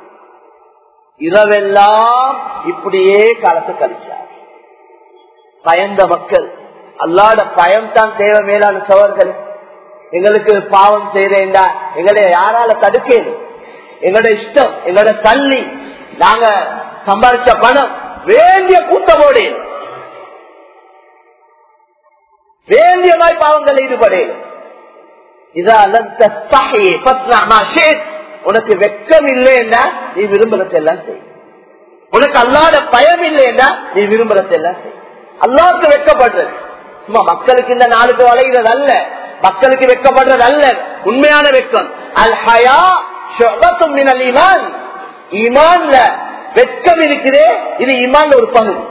இரவெல்லாம் இப்படியே காலத்தை கழிச்சார் பயந்த மக்கள் அல்லாட பயம் தான் தேவை மேலான சவர்கள் எங்களுக்கு பாவம் செய்யறேன்டா எங்களை யாரால தடுக்கணும் எங்களோட இஷ்டம் எங்களோட தள்ளி நாங்க சம்பாதிச்ச பணம் வேண்டிய கூட்டமோடு வேண்டியமாய் பாவங்கள் ஈடுபடேன் உனக்கு வெக்கம் இல்லைன்னா நீ விரும்புறதை எல்லாம் செய் உனக்கு அல்லாத பயம் இல்லைன்னா நீ விரும்புறதை எல்லாம் செய் அல்லாவுக்கு வெக்கப்படுறது சும்மா மக்களுக்கு இந்த நாளுக்கு வளைகிறது அல்ல மக்களுக்கு வெக்கப்படுறது அல்ல உண்மையான வெக்கம் அல் ஹயா ஷுஅபத்தும் மினல் ஈமான் ஈமான்ல வெட்கம் இருக்குதே இது ஈமான்ல ஒரு பகுதி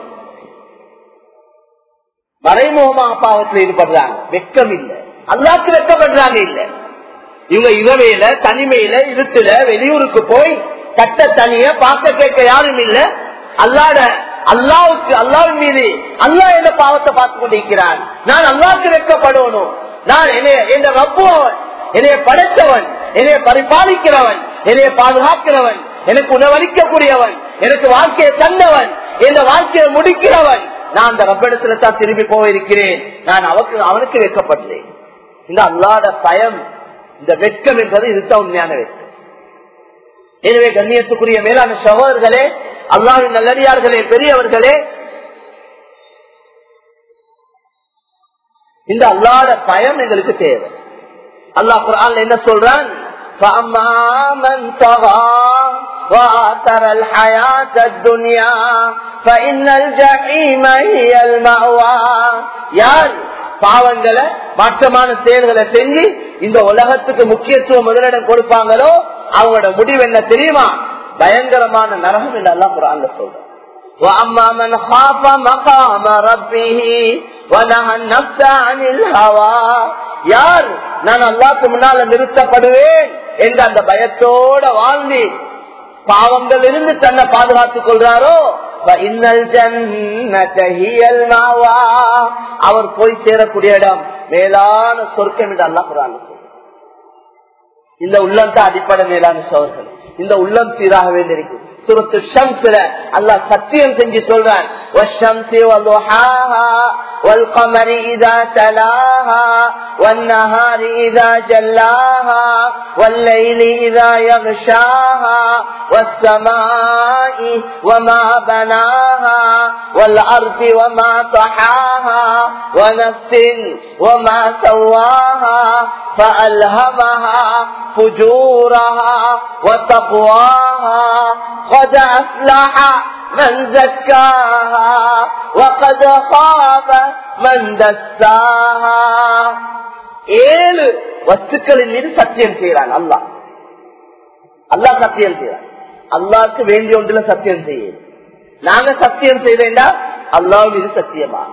மறைமுகமாக பாவத்தில் ஈடுபடுறாங்க வெட்கம் இல்லை அல்லாக்கு வெட்கப்படுறாங்க இல்ல இவங்க இரவையில தனிமையில இருட்டுல வெளியூருக்கு போய் கட்ட தனிய பார்க்க கேட்க யாரும் இல்ல அல்லாட அல்லாவுக்கு அல்லாவின் மீது அல்லா என்ற பாவத்தை பார்த்து கொண்டிருக்கிறான் நான் அல்லாவுக்கு வெட்கப்படணும் நான் என் ரப்புவன் என்னைய படைத்தவன் என்னைய பரிபாலிக்கிறவன் என்னைய பாதுகாக்கிறவன் எனக்கு உணவளிக்கக்கூடியவன் எனக்கு வாழ்க்கையை தந்தவன் என்ற வாழ்க்கையை முடிக்கிறவன் நான் அந்த ரப்பிடத்துல தான் திரும்பி போயிருக்கிறேன் நான் அவனுக்கு அவனுக்கு வெட்கப்பட்டேன் இந்த அல்லாத பயம் இந்த வெட்கம் என்பது இதுதான் உண்மையான வெட்கம் எனவே கண்ணியத்துக்குரிய மேலான சகோதரர்களே அல்லாவின் நல்லடியார்களே பெரியவர்களே இந்த அல்லாத பயம் எங்களுக்கு தேவை அல்லாஹ் குரான் என்ன சொல்றான் فأما من طغى وآثر الحياة الدنيا فإن الجحيم هي المأوى யார் பாவங்களை மாற்றமான செயல்களை செஞ்சு இந்த உலகத்துக்கு முக்கியத்துவம் முதலிடம் கொடுப்பாங்களோ அவங்களோட முடிவு என்ன தெரியுமா பயங்கரமான நரகம் என்று எல்லாம் குரான்ல சொல்றோம் وأما من خاف مقام ربه ونهى النفس عن الهوى யார் நான் அல்லாக்கு முன்னால நிறுத்தப்படுவேன் என்ற அந்த பயத்தோட வாழ்ந்து பாவங்கள் இருந்து தன்னை பாதுகாத்துக் கொள்றாரோ அவர் போய் சேரக்கூடிய இடம் மேலான சொர்க்கம் என்று அல்லா குரான் இந்த உள்ளம் தான் அடிப்படை மேலான சோர்கள் இந்த உள்ளம் சீராக வேண்டியிருக்கு சுரத்து ஷம்ஸ்ல அல்லாஹ் சத்தியம் செஞ்சு சொல்றான் والشمس وضحاها والقمر إذا تلاها والنهار إذا جلاها والليل إذا يغشاها والسماء وما بناها والأرض وما طحاها ونفس وما سواها فألهمها فجورها وتقواها قد أفلح من زكاها وقد خاب من دساها ஏழு வஸ்துக்களின் மீது சத்தியம் செய்யறான் அல்லாஹ் அல்லாஹ் சத்தியம் செய்யறான் அல்லாஹ்க்கு வேண்டிய ஒன்றுல சத்தியம் செய்ய நாங்க சத்தியம் செய்யறேன்டா அல்லாஹ் மீது சத்தியமா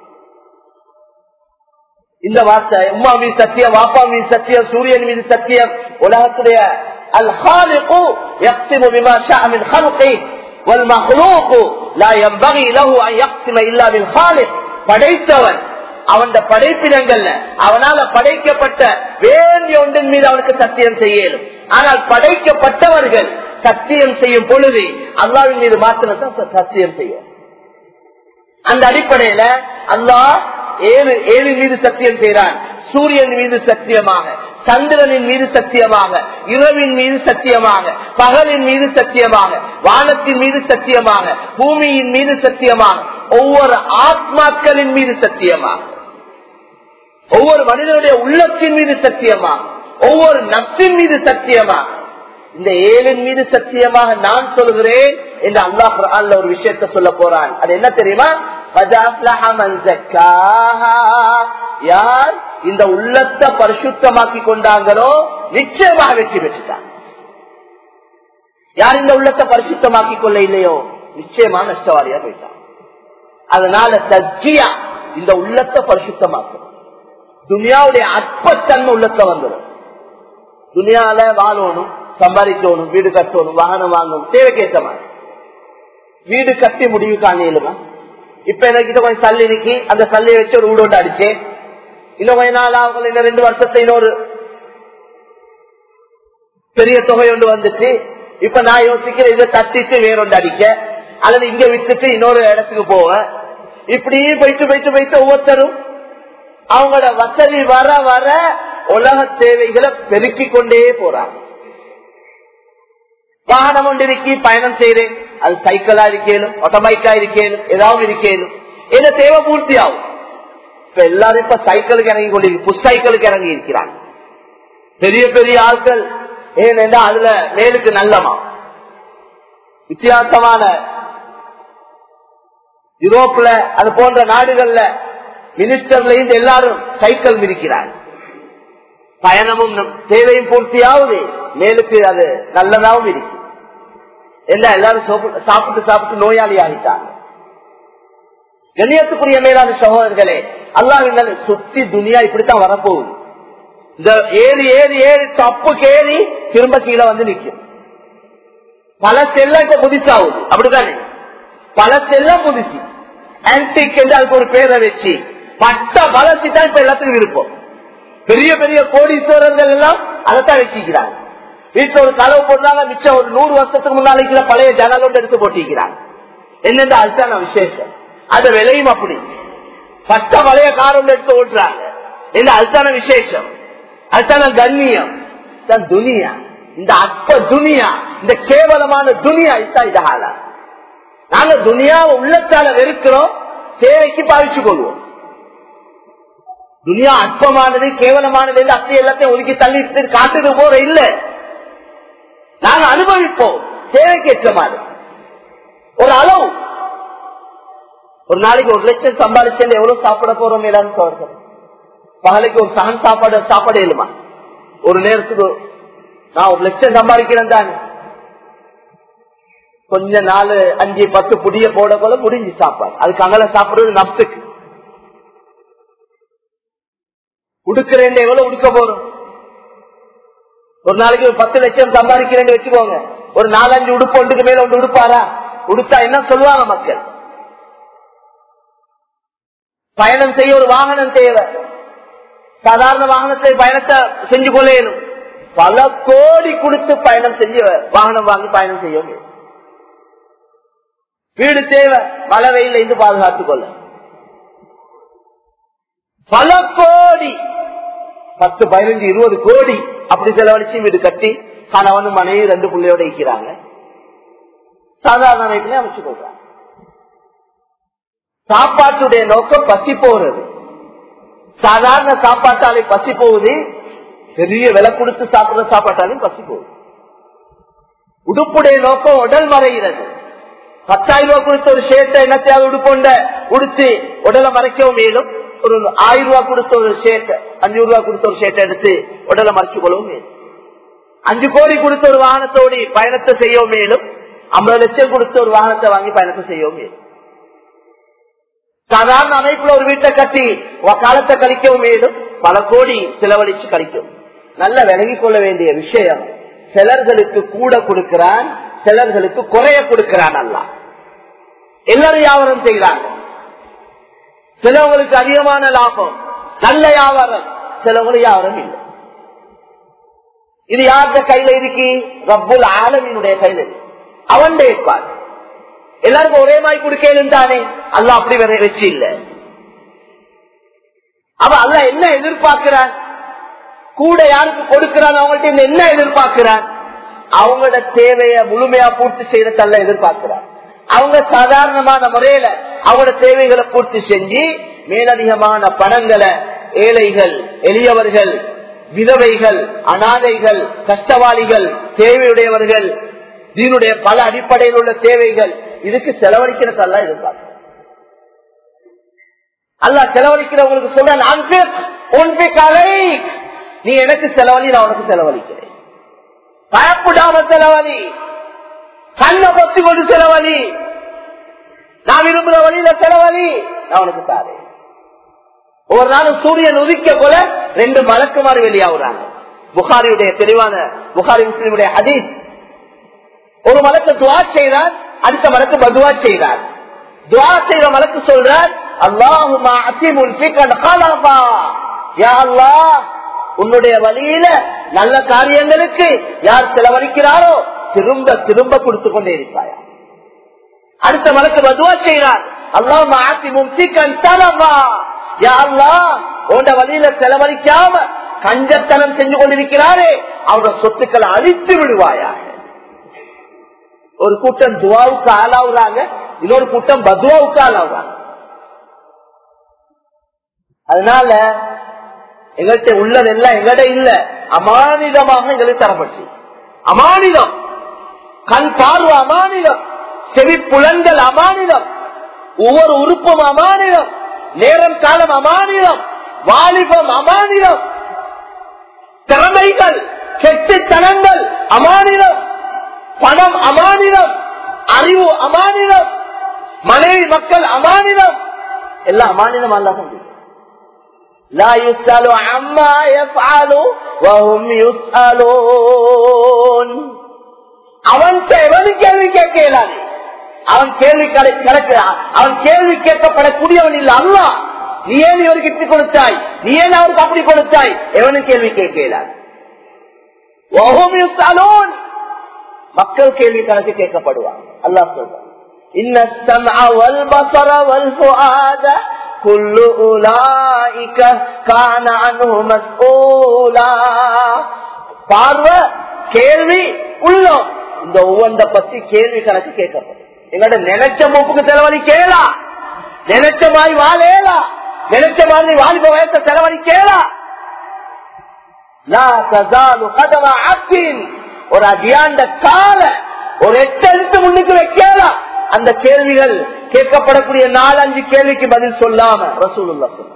இந்த வார்த்தை உமா மீது சத்தியம் வாப்பா மீது சத்தியம் சூரியன் மீது சத்தியம் உலகத்துடைய அல் ஹாலிகு يقسم بما شاء من خلقه والمخلوق لا ينبغي له ان يقسم الا بالخالق படைத்தவன் அவன் படைப்பினங்கள்ல அவனால படைக்கப்பட்ட வேண்டிய ஒன்றின் மீது அவனுக்கு சத்தியம் செய்யலும் ஆனால் படைக்கப்பட்டவர்கள் சத்தியம் செய்யும் பொழுது அல்லாவின் மீது மாத்திரம் சத்தியம் செய்யும் அந்த அடிப்படையில அல்லாஹ் ஏழு ஏழு மீது சத்தியம் செய்கிறான் சூரியன் மீது சத்தியமாக சந்திரனின் மீது சத்தியமாக இரவின் மீது சத்தியமாக பகலின் மீது சத்தியமாக வானத்தின் மீது சத்தியமாக பூமியின் மீது சத்தியமாக ஒவ்வொரு ஆத்மாக்களின் மீது சத்தியமாக ஒவ்வொரு மனிதனுடைய உள்ளத்தின் மீது சத்தியமாக ஒவ்வொரு நப்சின் மீது சத்தியமாக இந்த ஏழின் மீது சத்தியமாக நான் சொல்கிறேன் என்று அல்லாஹ் குர்ஆன்ல ஒரு விஷயத்த சொல்ல போறான் அது என்ன தெரியுமா யார் இந்த உள்ளத்தை பரிசுத்தமாக்கி கொண்டாங்களோ நிச்சயமாக வெற்றி பெற்றுட்டான் யார் இந்த உள்ளத்தை பரிசுத்தமாக்கி கொள்ள இல்லையோ நிச்சயமா நஷ்டவாரியா போயிட்டான் அதனால தஜ்ஜியா இந்த உள்ளத்தை பரிசுத்தமாக்கும் துனியாவுடைய அற்பத்தன்மை உள்ளத்தை வந்துடும் துனியால வாழணும் சம்பாதிக்கணும் வீடு கட்டணும் வாகனம் வாங்கணும் தேவைக்கேற்ற மாதிரி வீடு கட்டி முடிவு காணியலுமா இப்ப எனக்கு கொஞ்சம் சல்லி நிக்கி அந்த சல்லியை வச்சு ஒரு வீடு ஒன்று அடிச்சேன் இன்னும் கொஞ்ச நாள் ஆகும் இன்னும் ரெண்டு வருஷத்தை இன்னொரு பெரிய தொகை ஒன்று வந்துச்சு இப்ப நான் யோசிக்கிறேன் இதை தட்டிட்டு வேறொன்று அடிக்க அல்லது இங்க வித்துட்டு இன்னொரு இடத்துக்கு போவ இப்படி போயிட்டு போயிட்டு போயிட்டு ஒவ்வொருத்தரும் அவங்களோட வசதி வர வர உலக தேவைகளை பெருக்கிக் கொண்டே போறாங்க வாகனம் ஒன்று இருக்கி பயணம் செய்யறேன் அது சைக்கிளா இருக்கேனும் ஆட்டோமைக்கா இருக்கேனும் ஏதாவது இருக்கேனும் என்ன தேவை பூர்த்தி ஆகும் இப்ப எல்லாரும் இப்ப சைக்கிளுக்கு இறங்கி கொண்டிருக்கு புஷ் சைக்கிளுக்கு இறங்கி இருக்கிறாங்க பெரிய பெரிய ஆட்கள் ஏனென்றா அதுல மேலுக்கு நல்லமா வித்தியாசமான யூரோப்ல அது போன்ற நாடுகள்ல மினிஸ்டர்ல இருந்து எல்லாரும் சைக்கிள் மிதிக்கிறாங்க பயணமும் தேவையும் பூர்த்தியாவது மேலுக்கு அது நல்லதாகவும் இருக்கு எல்லாம் எல்லாரும் சாப்பிட்டு சாப்பிட்டு நோயாளி ஆகிட்டாங்க கண்ணியத்துக்குரிய மேலான சகோதரர்களே அல்லாஹ் சுத்தி துனியா இப்படித்தான் வரப்போகுது இந்த ஏறி ஏறி ஏறி தப்புக்கு ஏறி திரும்ப கீழே வந்து நிற்கும் பல செல்லம் இப்ப புதுசாகுது அப்படித்தானே பல செல்லம் புதுசு ஆன்டிக் என்று அதுக்கு ஒரு பேரை வச்சு பட்ட பலசி தான் இப்ப எல்லாத்துக்கும் விருப்பம் பெரிய பெரிய கோடீஸ்வரர்கள் எல்லாம் அதைத்தான் வச்சிக்கிறாங்க வீட்டுல ஒரு கலவு போடுறாங்க மிச்சம் ஒரு நூறு வருஷத்துக்கு முன்னாடி பழைய ஜனலோடு எடுத்து போட்டிருக்கிறாங்க என்னென்ன அதுதான் விசேஷம் அந்த விலையும் அப்படி பட்ட பழைய காரம் எடுத்து ஓட்டுறாங்க என்ன அதுதான விசேஷம் அதுதான கண்ணியம் தான் துனியா இந்த அற்ப துனியா இந்த கேவலமான துனியா இதுதான் இது ஹாலா நாங்க துனியாவை உள்ளத்தால வெறுக்கிறோம் தேவைக்கு பாவிச்சு கொள்வோம் துனியா அற்பமானது கேவலமானது என்று அப்படி எல்லாத்தையும் ஒதுக்கி தள்ளி காட்டுது போற இல்ல நாங்க அனுபவிப்போம் தேவைக்கு ஏற்ற மாதிரி ஒரு அளவு ஒரு நாளைக்கு ஒரு லட்சம் சம்பாதிச்சு எவ்வளவு சாப்பிட போறோம் மேலான்னு சோர்கள் பகலைக்கு ஒரு சகன் சாப்பாடு சாப்பாடு இயலுமா ஒரு நேரத்துக்கு நான் ஒரு லட்சம் சம்பாதிக்கிறேன் தானே கொஞ்ச நாலு அஞ்சு பத்து புடிய போட போல முடிஞ்சு சாப்பாடு அதுக்கு அங்கல சாப்பிடுறது நஷ்டுக்கு உடுக்கிறேன் எவ்வளவு உடுக்க போறோம் ஒரு நாளைக்கு ஒரு பத்து லட்சம் சம்பாதிக்கிறேன்னு வச்சுக்கோங்க ஒரு நாலஞ்சு உடுப்பு ஒன்றுக்கு மேல ஒன்று உடுப்பாரா உடுத்தா என்ன சொல்லுவாங்க மக்கள் பயணம் செய்ய ஒரு வாகனம் தேவை சாதாரண வாகனத்தை பயணத்தை செஞ்சு கொள்ளையணும் பல கோடி கொடுத்து பயணம் செஞ்சு வாகனம் வாங்கி பயணம் செய்ய முடியும் வீடு தேவை மழை வெயில இருந்து பாதுகாத்துக் கொள்ள பல கோடி பத்து பதினஞ்சு இருபது கோடி அப்படி செலவழிச்சு வீடு கட்டி கணவன் மனைவி ரெண்டு பிள்ளையோட இருக்கிறாங்க சாதாரண அமைப்பிலே அமைச்சு கொள்றாங்க சாப்பாட்டுடைய நோக்கம் பசி போறது சாதாரண சாப்பாட்டாலே பசி போகுது பெரிய விலை கொடுத்து சாப்பிடுற சாப்பாட்டாலையும் பசி போகுது உடுப்புடைய நோக்கம் உடல் மறைகிறது பத்தாயிரம் ரூபாய் கொடுத்த ஒரு ஷேர்ட்டை என்னத்தையாவது உடுப்பொண்ட உடுத்து உடலை மறைக்கவும் மேலும் ஒரு ஆயிரம் ரூபாய் கொடுத்த ஒரு ஷேர்ட் அஞ்சூறு ரூபாய் கொடுத்த ஒரு ஷேர்ட்டை எடுத்து உடலை மறைச்சு கொள்ளவும் மேலும் அஞ்சு கோடி கொடுத்த ஒரு வாகனத்தோடு பயணத்தை செய்யவும் மேலும் ஐம்பது லட்சம் கொடுத்த ஒரு வாகனத்தை வாங்கி பயணத்தை செய்யவும் மேலும் சாதாரண அமைப்புல ஒரு வீட்டை கட்டி காலத்தை கழிக்கவும் மேலும் பல கோடி செலவழிச்சு கழிக்கும் நல்ல விலகிக் கொள்ள வேண்டிய விஷயம் சிலர்களுக்கு கூட கொடுக்கிறான் சிலர்களுக்கு குறைய கொடுக்கிறான் அல்ல எல்லாரும் வியாபாரம் செய்கிறாங்க சிலவங்களுக்கு அதிகமான லாபம் நல்ல வியாபாரம் சிலவங்களுக்கு வியாபாரம் இல்லை இது யார்கிட்ட கையில இருக்கு ரப்புல் ஆலமினுடைய கையில அவன் இருப்பார் எல்லாருக்கும் ஒரே மாதிரி கொடுக்கணும் தானே அல்ல அப்படி வேற வச்சு இல்ல அவ அல்ல என்ன எதிர்பார்க்கிறான் கூட யாருக்கு கொடுக்கிறான் அவங்கள்ட்ட என்ன எதிர்பார்க்கிறான் அவங்களோட தேவைய முழுமையா பூர்த்தி செய்யறதல்ல எதிர்பார்க்கிறான் அவங்க சாதாரணமான முறையில அவங்களோட தேவைகளை பூர்த்தி செஞ்சு மேலதிகமான பணங்களை ஏழைகள் எளியவர்கள் விதவைகள் அனாதைகள் கஷ்டவாளிகள் தேவையுடையவர்கள் தீனுடைய பல அடிப்படையில் உள்ள தேவைகள் இதுக்கு செலவழிக்கிறதெல்லாம் எதிர்பார்க்க அல்ல செலவழிக்கிறவங்களுக்கு சொல்ற நான் நீ எனக்கு செலவழி நான் உனக்கு செலவழிக்கிறேன் பயப்படாம செலவழி கண்ணை பத்தி கொண்டு செலவழி நான் விரும்புற வழியில செலவழி நான் உனக்கு தாரேன் ஒரு நாள் சூரியன் உதிக்க போல ரெண்டு மலக்குமாறு வெளியாகுறாங்க புகாரியுடைய தெளிவான புகாரி முஸ்லிமுடைய ஹதீஸ் ஒரு மலக்கு துவா செய்தார் அடுத்த மலக்கு பதுவா செய்தார் துவா செய்த மலக்கு சொல்றார் உன்னுடைய வழியில நல்ல காரியங்களுக்கு யார் செலவழிக்கிறாரோ திரும்ப திரும்ப கொடுத்து கொண்டே இருப்பாயா அடுத்த மலக்கு பதுவா செய்கிறார் அல்லாஹ் ஆத்தி மும்சிக்கன் தலவா உண்ட வழியில செலவழிக்காம கஞ்சத்தனம் செஞ்சு கொண்டிருக்கிறாரே அவரோட சொத்துக்களை அழித்து விடுவாயாக ஒரு கூட்டம் துவாவுக்கு ஆளாவுறாங்க இன்னொரு கூட்டம் பதுவாவுக்கு ஆளாவுறாங்க அதனால எங்கள்கிட்ட உள்ளதெல்லாம் எங்கட இல்ல அமானிதமாக எங்களுக்கு தரப்பட்டு அமானிதம் கண் பார்வை அமானிதம் செவி புலன்கள் அமானிதம் ஒவ்வொரு உறுப்பும் அமானிதம் நேரம் காலம் அமானிதம் வாலிபம் அமானிதம் திறமைகள் கெட்டுத்தனங்கள் அமானிதம் பணம் அமானிதம் அறிவு அமானிதம் மனைவி மக்கள் அமானிதம் எல்லாம் அமானிதம் அல்ல لا يسأل عما يفعل وهم يسألون அவன் எவனு கேள்வி கேட்க இயலாது அவன் கேள்வி கிடக்கிறான் அவன் கேள்வி கேட்கப்படக்கூடியவன் இல்ல அல்ல நீ ஏன் இவருக்கு இப்படி கொடுத்தாய் நீ ஏன் அவருக்கு அப்படி கொடுத்தாய் எவனு கேள்வி கேட்க இயலாது மக்கள் கேள்வி கணக்கு கேட்கப்படுவான் அல்லா சொல்றான் இன்ன والبصر والفؤاد كل أولئك كان عنه مسؤولا பார்வை கேள்வி உள்ளம் இந்த ஒவ்வொன்ற பத்தி கேள்வி கணக்கு கேட்கப்படும் எங்கள்ட நினைச்ச மூப்புக்கு செலவழிக்கலா நினைச்ச மாதிரி வாழேலா நினைச்ச மாதிரி வாலிப வயச செலவழிக்கலா ஒரு அடியாண்ட கால ஒரு எட்டு எழுத்து முன்னுக்கு வைக்கலாம் அந்த கேள்விகள் கேட்கப்படக்கூடிய நாலஞ்சு கேள்விக்கு பதில் சொல்லாம ரசூலுல்லா சொல்ல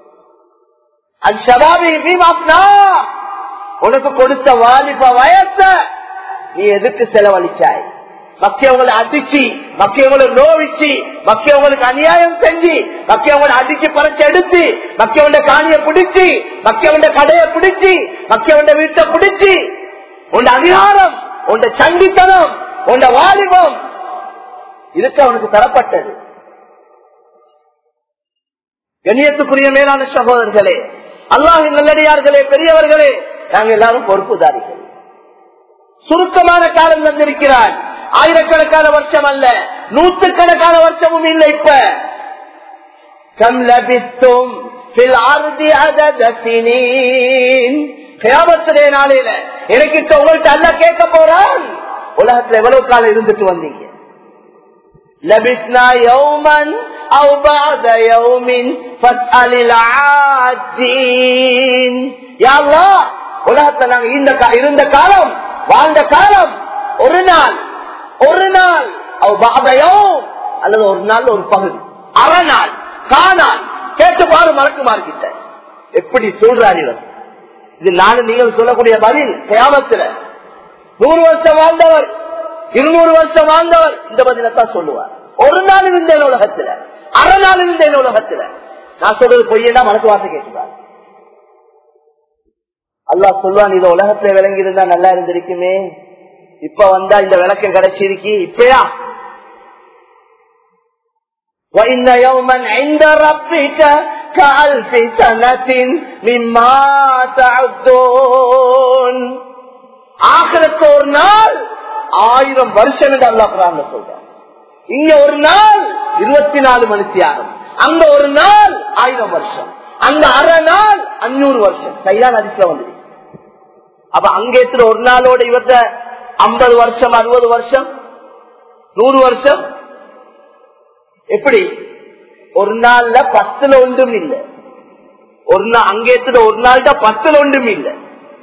உனக்கு கொடுத்த வாலிப வயச நீ எதுக்கு செலவழிச்சாய் மக்கியவங்களை அடிச்சு மக்கியவங்களை நோவிச்சு மக்கியவங்களுக்கு அநியாயம் செஞ்சு மக்கியவங்களை அடிச்சு பறச்சு எடுத்து மக்கியவண்ட காணிய பிடிச்சு மக்கியவண்ட கடையை பிடிச்சு மக்கியவண்ட வீட்டை பிடிச்சு உண்ட அதிகாரம் உண்ட சண்டித்தனம் உண்ட வாலிபம் இதுக்கு அவனுக்கு தரப்பட்டது கண்ணியத்துக்குரிய மேலான சகோதரர்களே அல்லாஹின் நல்லடியார்களே பெரியவர்களே நாங்கள் எல்லாரும் பொறுப்புதாரிகள் சுருக்கமான காலம் தந்திருக்கிறார் ஆயிரக்கணக்கான வருஷம் அல்ல நூற்றுக்கணக்கான வருஷமும் இல்லை இப்ப கம் லபித்தும் நாளையில எனக்கு இப்ப உங்கள்கிட்ட அல்ல கேட்க போறான் உலகத்துல எவ்வளவு காலம் இருந்துட்டு வந்தீங்க لبسنا يوما او بعد يوم فاسأل العادين يا الله உலகத்துல நாங்க இந்த இருந்த காலம் வாழ்ந்த காலம் ஒரு நாள் ஒரு நாள் பாதையோ அல்லது ஒரு நாள் ஒரு பகுதி அரை நாள் காணால் கேட்டு பாரு மறக்கு மார்க்கிட்ட எப்படி சொல்றாரு இவர் இது நானும் நீங்கள் சொல்லக்கூடிய பதில் கிராமத்துல நூறு வருஷம் வாழ்ந்தவர் இருநூறு வருஷம் வாழ்ந்தவர் இந்த பதிலத்தான் சொல்லுவார் ஒரு நாள் இருந்தேன் உலகத்துல அரை நாள் இருந்தேன் உலகத்துல நான் சொல்றது பொய்யண்டா மனசு வாசம் கேட்கிறார் அல்லா சொல்லுவான் இது உலகத்துல விளங்கி இருந்தா நல்லா இருந்திருக்குமே இப்ப வந்தா இந்த விளக்கம் கிடைச்சிருக்கு இப்பயா وَإِنَّ يَوْمًا عِنْدَ رَبِّكَ كَأَلْفِ سَنَةٍ مِمَّا تَعُدُّونَ ஆகிரத்து ஒரு நாள் ஆயிரம் வருஷம் என்று அல்லா குரான் சொல்றான் இங்க ஒரு நாள் இருபத்தி நாலு மணித்தியாகும் அங்க ஒரு நாள் ஆயிரம் வருஷம் அங்க அரை நாள் அஞ்சூறு வருஷம் சரியான அதிசயம் வந்து அப்ப அங்கேத்துல ஒரு நாளோட இவற்ற ஐம்பது வருஷம் அறுபது வருஷம் நூறு வருஷம் எப்படி ஒரு நாள்ல பத்துல ஒன்றும் இல்லை ஒரு நாள் அங்கேத்துல ஒரு நாள்ல பத்துல ஒன்றும் இல்லை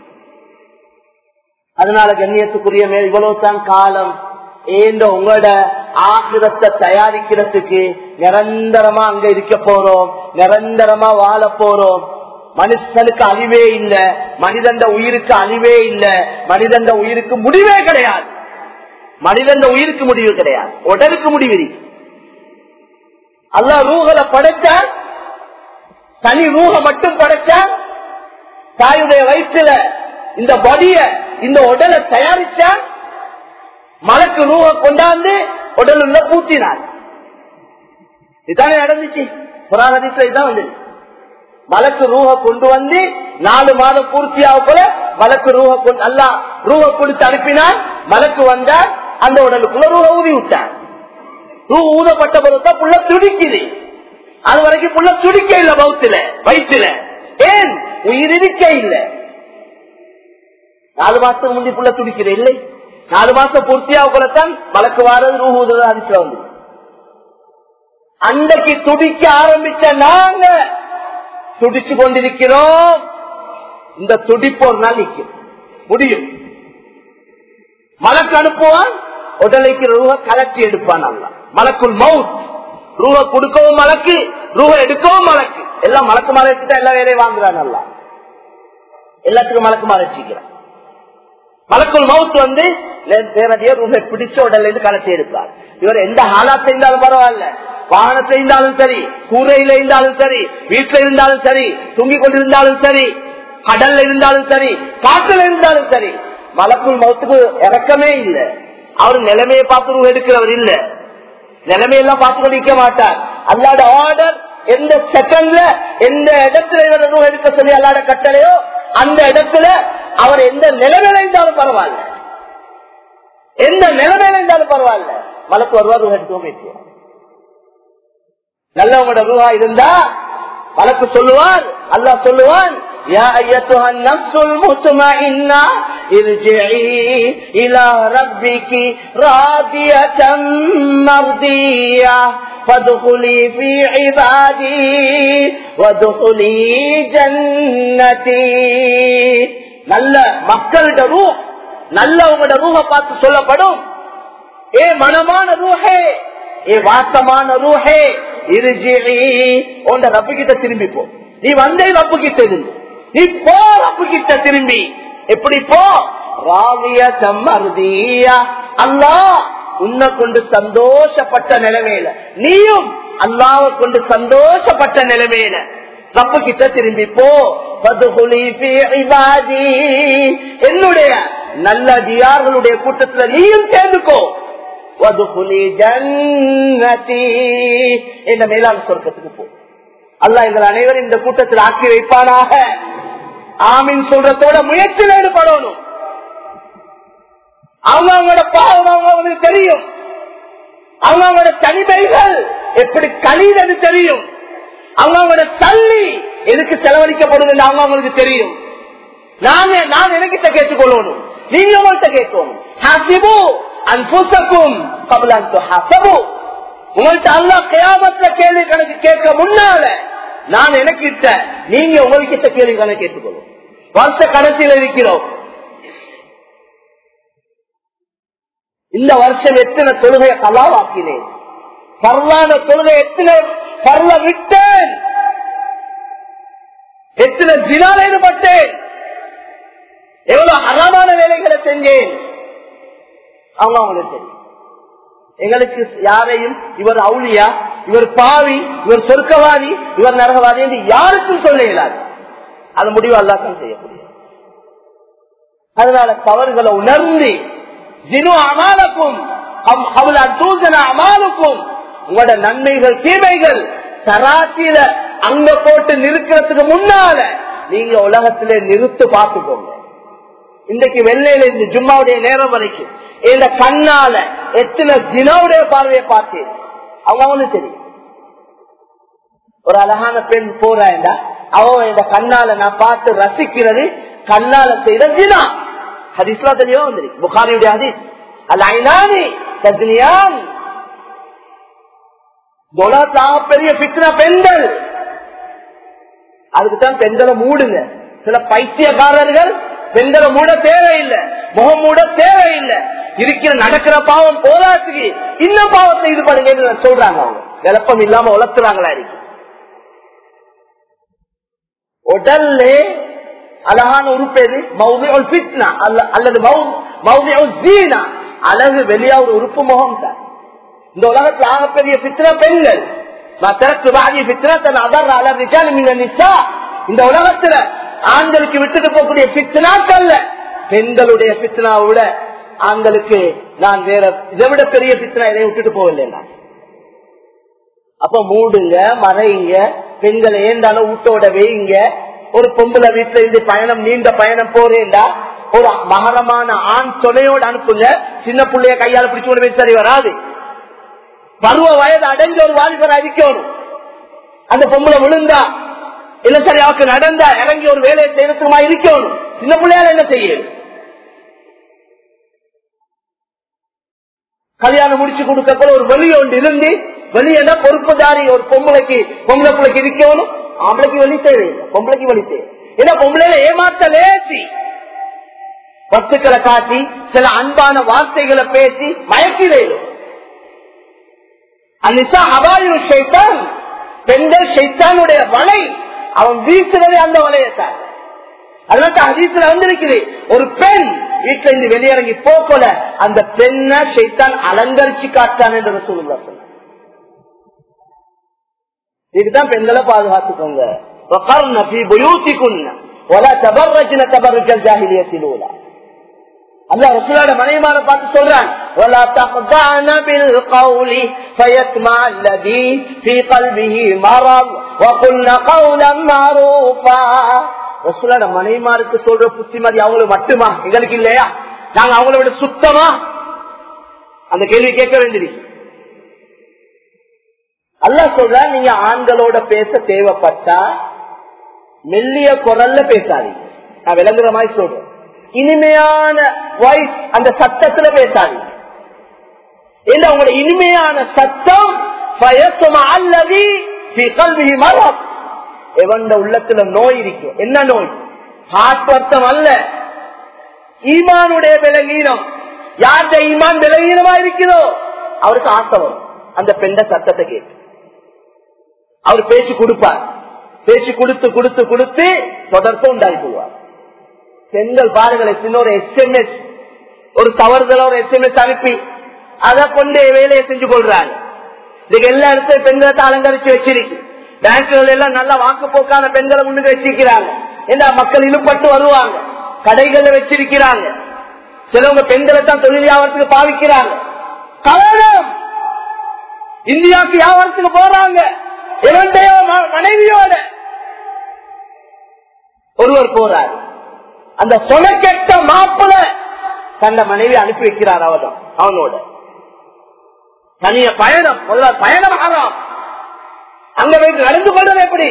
அதனால கண்ணியத்துக்குரிய மேல் இவ்வளவுதான் காலம் ஏந்த உங்களோட ஆகிரத்தை தயாரிக்கிறதுக்கு நிரந்தரமா அங்க இருக்க போறோம் நிரந்தரமா வாழ போறோம் மனுஷனுக்கு அழிவே இல்ல மனிதண்ட உயிருக்கு அழிவே இல்ல மனிதண்ட உயிருக்கு முடிவே கிடையாது மனிதண்ட உயிருக்கு முடிவு கிடையாது உடலுக்கு முடிவு இருக்கு அல்லா ரூகளை படைச்ச தனி ரூக மட்டும் படைச்ச தாயுடைய வயிற்றுல இந்த பாடிய இந்த உடலை தயாரிச்ச மலக்கு ரூக கொண்டாந்து உடல் உள்ள பூட்டினார் இதானே நடந்துச்சு புராணத்துல இதான் வந்து மலக்கு ரூஹ கொண்டு வந்து நாலு மாதம் பூர்த்தியாக போல மலக்கு ரூஹ கொண்டு அல்லா ரூஹ கொடுத்து அனுப்பினார் மலக்கு வந்தார் அந்த உடலுக்குள்ள ரூஹ ஊதி விட்டார் ரூ ஊதப்பட்ட பொருத்தா புள்ள துடிக்குது அது வரைக்கும் புள்ள துடிக்க இல்ல பௌத்துல வயிற்றுல ஏன் உயிர் இருக்க இல்ல நாலு மாசத்துக்கு முந்தி புள்ள துடிக்குது இல்லை நாலு மாசம் பூர்த்தியாக போலத்தான் மலக்கு வாரது ரூ ஊதுறது அதுக்குள்ள வந்து அன்றைக்கு துடிக்க ஆரம்பிச்ச நாங்க துடிச்சு கொண்டிருக்கிறோம் இந்த துடிப்பு ஒரு நாள் நிற்கும் முடியும் மலக்கு அனுப்புவான் உடலைக்கு ரூஹ கலட்டி எடுப்பான் அல்ல மலக்குள் மவுத் ரூஹ கொடுக்கவும் மலக்கு ரூஹ எடுக்கவும் மலக்கு எல்லாம் மலக்கு மலக்கு எல்லா வேலையும் வாங்குறான் அல்ல எல்லாத்துக்கும் மலக்குமாறு வச்சுக்கிறான் மலக்குள் மவுத் வந்து நேரடியா ரூமை பிடிச்ச உடல்ல இருந்து கலத்தி எடுப்பார் இவர் எந்த ஹாலாத்துல இருந்தாலும் பரவாயில்ல வாகனத்துல இருந்தாலும் சரி கூரையில இருந்தாலும் சரி வீட்டுல இருந்தாலும் சரி தூங்கி கொண்டிருந்தாலும் சரி கடல்ல இருந்தாலும் சரி காட்டுல இருந்தாலும் சரி மலக்குள் மௌத்துக்கு இறக்கமே இல்லை அவர் நிலைமையை பார்த்து ரூ எடுக்கிறவர் இல்ல நிலைமையெல்லாம் பார்த்து கொண்டு நிக்க மாட்டார் அல்லாட ஆர்டர் எந்த செகண்ட்ல எந்த இடத்துல இவர் ரூ எடுக்க சொல்லி அல்லாட கட்டளையோ அந்த இடத்துல அவர் எந்த நிலைமையில இருந்தாலும் பரவாயில்ல எந்த நிலைமையில இருந்தாலும் பரவாயில்ல மலக்கு வருவார் ரூ எடுத்து நல்லவங்களோட ரூஹா இருந்தா மலக்கு சொல்லுவார் அல்லாஹ் சொல்லுவான் يا أيتها النفس المطمئنة ارجعي إلى ربك راضية مرضية فادخلي في عبادي وادخلي جنتي நல்ல மக்களோட ரூ நல்லவங்களோட ரூஹ பார்த்து சொல்லப்படும் ஏ மனமான ரூஹே ஏ வாசமான ரூஹே இருஜிரி உண்ட ரப்பு கிட்ட திரும்பி போ நீ வந்தே ரப்பு கிட்ட இருந்து நீ போ ரப்பு கிட்ட திரும்பி எப்படி போ ராவிய சம்மர்தியா அல்லா உன்னை கொண்டு சந்தோஷப்பட்ட நிலைமையில நீயும் அல்லாவை கொண்டு சந்தோஷப்பட்ட நிலைமையில ரப்பு கிட்ட திரும்பி போ என்னுடைய நல்ல ஜியார்களுடைய கூட்டத்துல நீயும் சேர்ந்துக்கோ என்ற மேலாண் சொர்க்கத்துக்கு போ அல்லா எங்கள் அனைவரும் இந்த கூட்டத்தில் ஆக்கி வைப்பானாக ஆமின் சொல்றதோட முயற்சியில் ஈடுபடணும் அவங்க அவங்களோட பாவம் அவங்க அவங்களுக்கு தெரியும் அவங்க அவங்களோட தனிமைகள் எப்படி கழிதது தெரியும் அவங்க அவங்களோட தள்ளி எதுக்கு செலவழிக்கப்படுது அவங்க அவங்களுக்கு தெரியும் நாங்க நான் எனக்கிட்ட கேட்டுக்கொள்ளணும் நீங்க உங்கள்கிட்ட கேட்கணும் ஹாசிபு அன்புசக்கும் கபலான் ஹாசபு உங்கள்கிட்ட அல்லா கயாமத்துல கேள்வி கணக்கு கேட்க முன்னால நான் எனக்கிட்ட நீங்க உங்கள்கிட்ட கேள்வி கணக்கு கேட்டுக்கொள்ளும் வருஷ கடைசியில் இருக்கிறோம் இந்த வருஷம் எத்தனை தொழுகையை கலாவாக்கினேன் பரவான தொழுகை எத்தனை பரவ விட்டேன் எத்தனை தினால் ஈடுபட்டேன் எவ்வளவு அறமான வேலைகளை செஞ்சேன் அவங்க அவங்களுக்கு தெரியும் எங்களுக்கு யாரையும் இவர் அவுளியா இவர் பாவி இவர் சொர்க்கவாதி இவர் நரகவாதி என்று யாருக்கும் சொல்ல இயலாது அது முடிவு அல்லாத்தான் செய்யக்கூடிய அதனால தவறுகளை உணர்ந்து ஜினு அமாலக்கும் அமாலுக்கும் உங்களோட நன்மைகள் தீமைகள் தராசியில அங்க போட்டு நிறுக்கிறதுக்கு முன்னால நீங்க உலகத்திலே நிறுத்து பார்த்துக்கோங்க இன்றைக்கு வெள்ளையில இந்த ஜும்மாவுடைய நேரம் வரைக்கும் இந்த கண்ணால எத்தனை தினாவுடைய பார்வையை பார்த்தேன் அவங்க அவனுக்கு தெரியும் ஒரு அழகான பெண் போறாண்டா அவன் இந்த கண்ணால நான் பார்த்து ரசிக்கிறது கண்ணால செய்த தினா ஹதீஸ்லா தெளிவா வந்துருக்கு புகாரியுடைய ஹதீஸ் அல்ல ஐநானி தஜ்னியான் பெரிய பித்னா பெண்கள் அதுக்குத்தான் பெண்களை மூடுங்க சில பைத்தியக்காரர்கள் பெண்களை மூட தேவையில்லை முகம் மூட தேவையில்லை இருக்கிற நடக்கிற பாவம் போதாத்துக்கு இன்னும் பாவத்தை இது பண்ணுங்க சொல்றாங்க அவங்க விளப்பம் இல்லாம வளர்த்துறாங்களா இருக்கு உடல்ல அழகான உறுப்பு எது மௌதியுல் ஃபித்னா அல்லது மௌதியுல் ஜீனா அழகு வெளியா ஒரு உறுப்பு முகம் தான் இந்த உலகத்தில் ஆகப்பெரிய பித்னா பெண்கள் இந்த உலகத்துல ஆண்களுக்கு விட்டுட்டு போகக்கூடிய பித்னாக்கல்ல பெண்களுடைய பித்னாவை விட ஆண்களுக்கு நான் வேற இதை விட பெரிய பித்னா இதை விட்டுட்டு போகல நான் அப்ப மூடுங்க மறைங்க பெண்களை ஏந்தாலும் வீட்டோட வைங்க ஒரு பொம்பளை வீட்டுல இருந்து பயணம் நீண்ட பயணம் போறேன்டா ஒரு மகரமான ஆண் துணையோடு அனுப்புங்க சின்ன பிள்ளைய கையால பிடிச்சு கொண்டு போய் சரி வராது பருவ வயது அடைஞ்ச ஒரு வாலிபர் அடிக்கணும் அந்த பொம்பளை விழுந்தா இல்ல சரி அவருக்கு நடந்தா இறங்கி ஒரு வேலையை செய்யறதுமா இருக்கணும் சின்ன பிள்ளையால என்ன செய்யும் கல்யாணம் முடிச்சு கொடுக்க ஒரு வெளி ஒன்று இருந்து வெளியேனா பொறுப்புதாரி ஒரு பொம்பளைக்கு பொம்பளை பிள்ளைக்கு இருக்கணும் ஆம்பளைக்கு வழி தேவையில்லை பொம்பளைக்கு வழி தேவை ஏன்னா பொம்பளையில ஏமாத்த லேசி வத்துக்களை காட்டி சில அன்பான வார்த்தைகளை பேசி மயக்கிலேயும் அன்னிசா அபாயு ஷைத்தான் பெண்கள் ஷைத்தானுடைய வலை அவன் வீசுவதே அந்த வலையத்தான் அதனால ஹதீஸ்ல வந்திருக்குது ஒரு பெண் வீட்டுல இருந்து வெளியிறங்கி போக்கல அந்த பெண்ணை சைத்தான் அலங்கரிச்சு காட்டான் என்று சொல்லுங்க இதுதான் பெண்களை பாதுகாத்துக்கோங்க وقرن في بيوتكن ولا تبرجن تبرج الجاهلية الأولى அல்லா ரசூலோட மனைவிமார பார்த்து சொல்றான் ولا تخضعن بالقول فيطمع الذي في قلبه مرض وقلن قولا معروفا ரசூலோட மனைவிமாருக்கு சொல்ற புத்திமதி அவங்களுக்கு மட்டுமா எங்களுக்கு இல்லையா நாங்க அவங்கள விட சுத்தமா அந்த கேள்வி கேட்க வேண்டியது அல்லா சொல்ற நீங்க ஆண்களோட பேச தேவைப்பட்டா மெல்லிய குரல்ல பேசாதீங்க நான் விளங்குற மாதிரி சொல்றேன் இனிமையான வாய்ஸ் அந்த சத்தத்துல பேசாதீங்க இல்ல உங்களோட இனிமையான சத்தம் அல்லது மரம் எவண்ட உள்ளத்துல நோய் இருக்கும் என்ன நோய் ஹார்ட் வருத்தம் அல்ல ஈமானுடைய விலகீனம் யார்கிட்ட ஈமான் விலகீனமா இருக்கிறதோ அவருக்கு ஆசை வரும் அந்த பெண்ட சத்தத்தை கேட்டு அவர் பேச்சு கொடுப்பார் பேச்சு கொடுத்து கொடுத்து கொடுத்து தொடர்பு உண்டாகி போவார் பெண்கள் பாருங்களேன் சின்ன ஒரு எஸ்எம்எஸ் ஒரு தவறுதல ஒரு எஸ்எம்எஸ் அனுப்பி அதை கொண்டு வேலையை செஞ்சு கொள்றாங்க இதுக்கு எல்லா இடத்தையும் பெண்களை அலங்கரிச்சு வச்சிருக்கு பேங்க்குகள் எல்லாம் நல்லா வாக்குப்போக்கான பெண்களை முன்னுக்கு வச்சிருக்கிறாங்க ஏன்னா மக்கள் இழுப்பட்டு வருவாங்க கடைகள்ல வச்சிருக்கிறாங்க சிலவங்க பெண்களை தான் தொழில் வியாபாரத்துக்கு பாவிக்கிறாங்க கவனம் இந்தியாவுக்கு வியாபாரத்துக்கு போறாங்க இவன்டைய மனைவியோட ஒருவர் போறார் அந்த சொலக்கெட்ட மாப்பிள தன்னை மனைவி அனுப்பி வைக்கிறார் அவனும் அவனோட தனிய பயணம் முதல்ல பயணம் ஆகலாம் அங்க போய் நடந்து கொள்வது எப்படி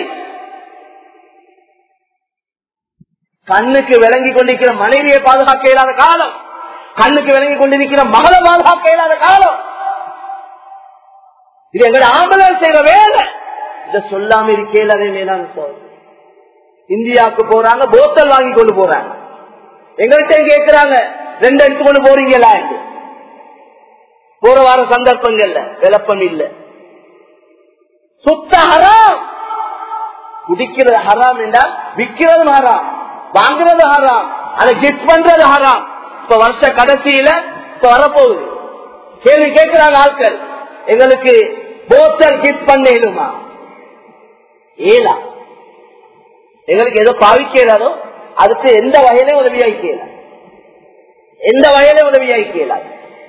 கண்ணுக்கு விளங்கி கொண்டிருக்கிற மனைவியை பாதுகாக்க இயலாத காலம் கண்ணுக்கு விளங்கி கொண்டிருக்கிற மகளை பாதுகாக்க இயலாத காலம் இது எங்கட ஆம்பளர் செய்யற வேலை இத சொல்லாம இருக்கேன் அதே மேலான சோதனை இந்தியாவுக்கு போறாங்க போத்தல் வாங்கி கொண்டு போறாங்க எங்கள்கிட்ட கேட்கிறாங்க ரெண்டு எடுத்து கொண்டு போறீங்களா போற வார சந்தர்ப்பங்கள்ல விளப்பம் இல்ல சுத்த ஹராம் குடிக்கிறது ஹராம் என்றால் விற்கிறது ஹராம் வாங்குறது ஹராம் அதை கிஃப்ட் பண்றது ஹராம் இப்ப வருஷ கடைசியில இப்ப வரப்போகுது கேள்வி கேட்கிறாங்க ஆட்கள் எங்களுக்கு போத்தல் கிஃப்ட் பண்ணிடுமா ஏலா எங்களுக்கு ஏதோ பாவிக்கிறாரோ அதுக்கு எந்த வகையிலே உதவியாய்க்கல எந்த வகையிலே உதவியாய்க்கல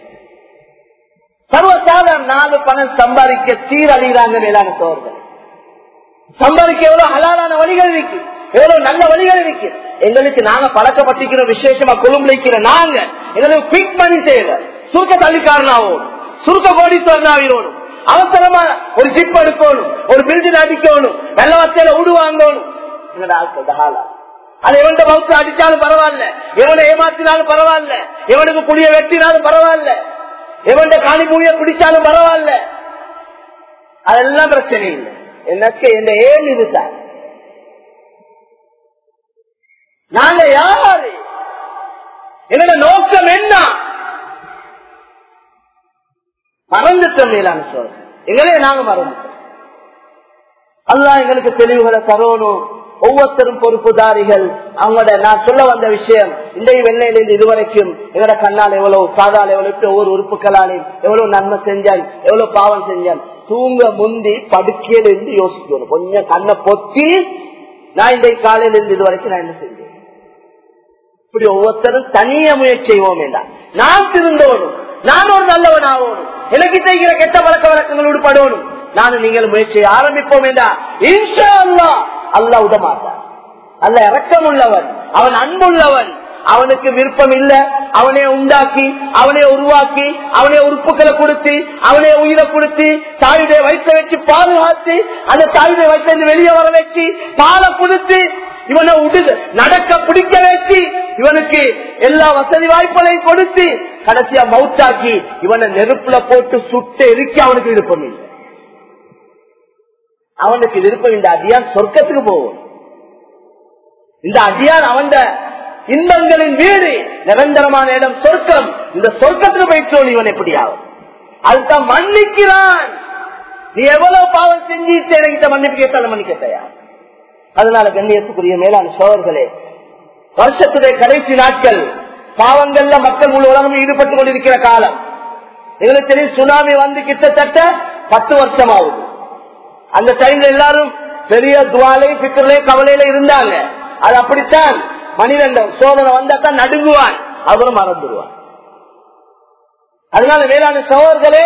சர்வசாதாரண நாலு பணம் சம்பாதிக்க சீரழிகிறாங்க மேலான சோர்கள் சம்பாதிக்க எவ்வளவு ஹலாலான வழிகள் இருக்கு எவ்வளவு நல்ல வழிகள் இருக்கு எங்களுக்கு நாங்க பழக்கப்பட்டிருக்கிற விசேஷமா கொழும்புல இருக்கிற நாங்க எங்களுக்கு குவிக் பண்ணி செய்யல சுருக்க தள்ளிக்காரனாவும் சுருக்க கோடீஸ்வரனாவிடணும் அவசரமா ஒரு ஜிப் எடுக்கணும் ஒரு பில்டிங் அடிக்கணும் வெள்ள வசையில உடு வாங்கணும் அது எவன் மவுத்து அடிச்சாலும் பரவாயில்ல எவனை ஏமாத்தினாலும் பரவாயில்ல எவனுக்கு புளிய வெட்டினாலும் பரவாயில்ல எவன் காணி பூமிய பிடிச்சாலும் பரவாயில்ல அதெல்லாம் பிரச்சனை இல்லை எனக்கு இந்த ஏன் இதுதான் நாங்க யாரு என்னோட நோக்கம் என்ன மறந்துட்டோம் மேலான சொல் எங்களே நாங்க மறந்துட்டோம் அல்லா எங்களுக்கு தெளிவுகளை தரணும் ஒவ்வொருத்தரும் பொறுப்புதாரிகள் அவங்களோட நான் சொல்ல வந்த விஷயம் இந்த வெள்ளையிலிருந்து இதுவரைக்கும் எங்களோட கண்ணால் எவ்வளவு காதால் எவ்வளவு ஒவ்வொரு உறுப்புகளாலையும் எவ்வளவு நன்மை செஞ்சான் எவ்வளவு பாவம் செஞ்சான் தூங்க முந்தி படுக்கையில இருந்து யோசிக்கணும் கொஞ்சம் கண்ணை பொத்தி நான் இன்றைக்கு காலையில இருந்து இதுவரைக்கும் நான் என்ன செஞ்சேன் இப்படி ஒவ்வொருத்தரும் தனிய முயற்சி செய்வோம் வேண்டாம் நான் திருந்தோணும் நான் ஒரு நல்லவன் ஆகணும் எனக்கு செய்கிற கெட்ட பழக்க வழக்கங்கள் உட்படணும் நானும் நீங்கள் முயற்சியை ஆரம்பிப்போம் என்றா இன்ஷா அல்லா அல்லா விடமாட்டான் அல்ல இறக்கம் உள்ளவன் அவன் அன்புள்ளவன் அவனுக்கு விருப்பம் இல்ல அவனே உண்டாக்கி அவனே உருவாக்கி அவனே உறுப்புகளை கொடுத்து அவனே உயிரை கொடுத்து தாயுடைய வயிற்றை வச்சு பாதுகாத்து அந்த தாயுடைய வயிற்று வெளியே வர வச்சு பாலை கொடுத்து இவனை உடுது நடக்க பிடிக்க வச்சு இவனுக்கு எல்லா வசதி வாய்ப்புகளையும் கொடுத்து கடைசியா மவுத்தாக்கி இவனை நெருப்புல போட்டு சுட்டு எரிக்க அவனுக்கு விருப்பம் இல்லை அவனுக்கு விருப்பம் இந்த அடியான் சொர்க்கத்துக்கு போகும் இந்த அடியான் அவன் இன்பங்களின் வீடு நிரந்தரமான இடம் சொர்க்கம் இந்த சொர்க்கத்துக்கு போயிட்டோம் இவன் எப்படி ஆகும் அதுதான் மன்னிக்கிறான் நீ எவ்வளவு பாவம் செஞ்சிட்டு என்கிட்ட மன்னிப்பு கேட்டாலும் மன்னிக்க தயார் அதனால கண்ணியத்துக்குரிய மேலான சோழர்களே வருஷத்துடைய கடைசி நாட்கள் பாவங்கள்ல மக்கள் முழு உலகம் ஈடுபட்டுக் கொண்டிருக்கிற காலம் எங்களுக்கு தெரியும் சுனாமி வந்து கிட்டத்தட்ட பத்து வருஷம் ஆகுது அந்த டைம்ல எல்லாரும் பெரிய துவாலை பிக்கர்லே கவலையில இருந்தாங்க அது அப்படித்தான் மனிதன் சோதனை வந்தா தான் நடுங்குவான் அவரும் மறந்துடுவான் அதனால வேளாண் சோழர்களே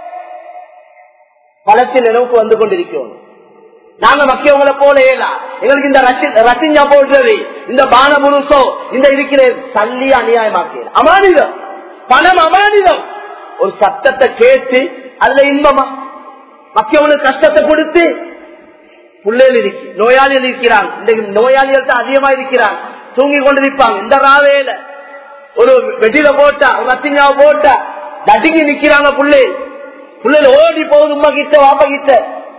பலத்தில் நினைவுக்கு வந்து கொண்டிருக்கிறோம் நாங்க மக்கியவங்களை போல ஏலாம் எங்களுக்கு இந்த ரத்திஞ்சா போடுறது இந்த பானபுருஷோ இந்த இருக்கிற தள்ளி அநியாயமாக்க அமானிதம் பணம் அமானிதம் ஒரு சத்தத்தை கேட்டு அதுல இன்பமா மக்கியவனுக்கு கஷ்டத்தை கொடுத்து பிள்ளைகள் இருக்கு நோயாளிகள் இருக்கிறாங்க இந்த நோயாளிகள் தான் அதிகமா இருக்கிறாங்க தூங்கி கொண்டிருப்பாங்க இந்த ராவேல ஒரு வெட்டில போட்டா ஒரு ரத்திஞ்சாவை போட்டா நடுங்கி நிக்கிறாங்க புள்ளை புள்ளைல ஓடி போகுது உமா கிட்ட வாப்பா கிட்ட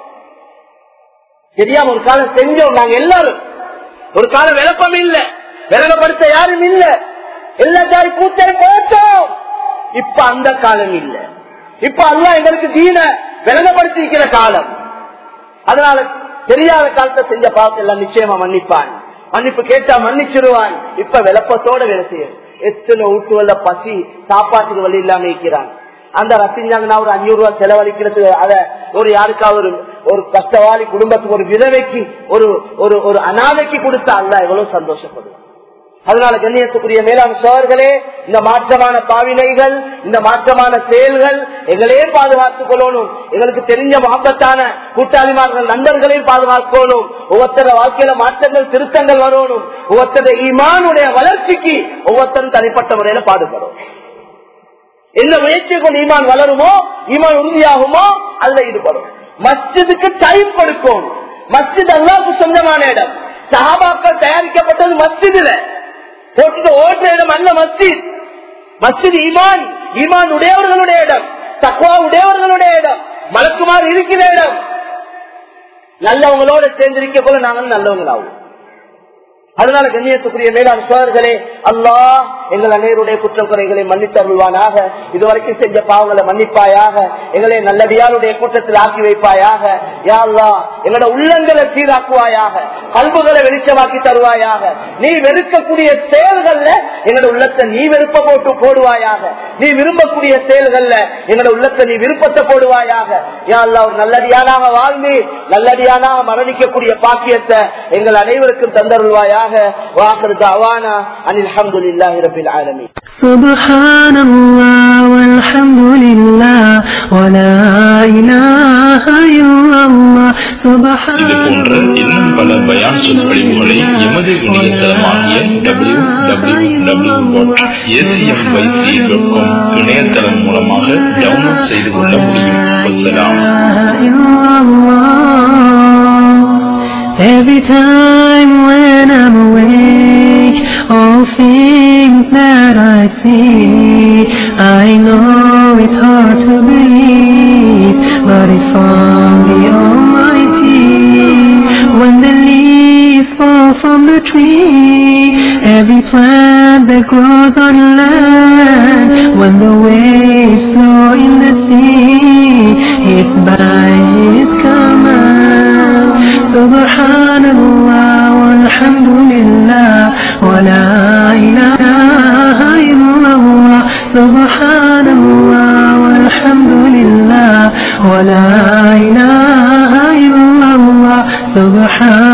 தெரியாம ஒரு காலம் செஞ்சோம் நாங்க எல்லாரும் ஒரு காலம் விளப்பம் இல்ல விளங்கப்படுத்த யாரும் இல்ல எல்லா தாய் கூட்டை போட்டோம் இப்ப அந்த காலம் இல்ல இப்ப அல்லா எங்களுக்கு தீன விளங்கப்படுத்திருக்கிற காலம் அதனால தெரியாத காலத்தை செஞ்ச பாவத்தை எல்லாம் நிச்சயமா மன்னிப்பான் மன்னிப்பு கேட்டா மன்னிச்சிருவான் இப்ப விளப்பத்தோட வேலை செய்யும் எத்தனை வீட்டுவல்ல பசி சாப்பாட்டுக்கு வழி இல்லாம இருக்கிறான் அந்த ரத்திஞ்சாங்கன்னா ஒரு அஞ்சூறு ரூபாய் செலவழிக்கிறது அத ஒரு யாருக்காவது ஒரு ஒரு கஷ்டவாளி குடும்பத்துக்கு ஒரு விதவைக்கு ஒரு ஒரு ஒரு அனாதைக்கு கொடுத்தா அல்ல எவ்வளவு சந்தோஷப்படுவான் அதனால கண்ணியத்துக்குரிய மேலாண் சோழர்களே இந்த மாற்றமான பாவினைகள் இந்த மாற்றமான செயல்கள் எங்களே பாதுகாத்துக் கொள்ளணும் எங்களுக்கு தெரிஞ்ச மகப்பத்தான கூட்டாளிமார்கள் நண்பர்களையும் பாதுகாக்கணும் ஒவ்வொருத்தர வாழ்க்கையில மாற்றங்கள் திருத்தங்கள் வரணும் ஒவ்வொருத்தர ஈமானுடைய வளர்ச்சிக்கு ஒவ்வொருத்தரும் தனிப்பட்ட முறையில பாடுபடும் எந்த முயற்சியை கொண்டு ஈமான் வளருமோ ஈமான் உறுதியாகுமோ அதுல ஈடுபடும் மஸ்ஜிதுக்கு டைம் கொடுக்கும் மஸ்ஜித் அல்லாவுக்கு சொந்தமான இடம் சஹாபாக்கள் தயாரிக்கப்பட்டது மஸ்ஜிதுல போட்டுட்டு ஓட்டுற இடம் அல்ல மஸ்ஜித் மஸ்ஜித் ஈமான் ஈமான் உடையவர்களுடைய இடம் தக்குவா உடையவர்களுடைய இடம் மலக்குமார் இருக்கிற இடம் நல்லவங்களோட சேர்ந்திருக்க போல நாங்கள் நல்லவங்களாகும் அதனால கண்ணியத்துக்குரிய மேலாண் சோழர்களே அல்லாஹ் எங்கள் அனைவருடைய குற்றம் குறைகளை மன்னித்தருள்வானாக இதுவரைக்கும் செஞ்ச பாவங்களை மன்னிப்பாயாக எங்களை நல்லடியாருடைய கூட்டத்தில் ஆக்கி வைப்பாயாக யா அல்லா எங்களோட உள்ளங்களை சீராக்குவாயாக கல்புகளை வெளிச்சமாக்கி தருவாயாக நீ வெறுக்கக்கூடிய செயல்கள்ல எங்களோட உள்ளத்தை நீ விருப்ப போட்டு போடுவாயாக நீ விரும்பக்கூடிய செயல்கள்ல எங்களோட உள்ளத்தை நீ விருப்பத்தை போடுவாயாக யா அல்லா ஒரு நல்லடியானாக வாழ்ந்து நல்லடியானாக மரணிக்கக்கூடிய பாக்கியத்தை எங்கள் அனைவருக்கும் தந்தருள்வாயாக واخر دعوانا ان الحمد لله رب العالمين سبحان الله والحمد لله ولا إله إلا الله سبحان இது போன்ற இன்னும் பல பயான் சொற்பொழிவுகளை எமது இணையதளமாகிய W W W dot ACMYC dot com இணையதளம் மூலமாக டவுன்லோட் செய்து கொள்ள முடியும் வசலாம் Every time when I'm awake, all things that I see, I know it's hard to believe, but it's from the Almighty. When the leaves fall from the tree, every plant that grows on land, when the waves flow in the sea, it's by His command. سبحان الله والحمد لله ولا إله إلا الله سبحان الله والحمد لله ولا إله إلا الله سبحان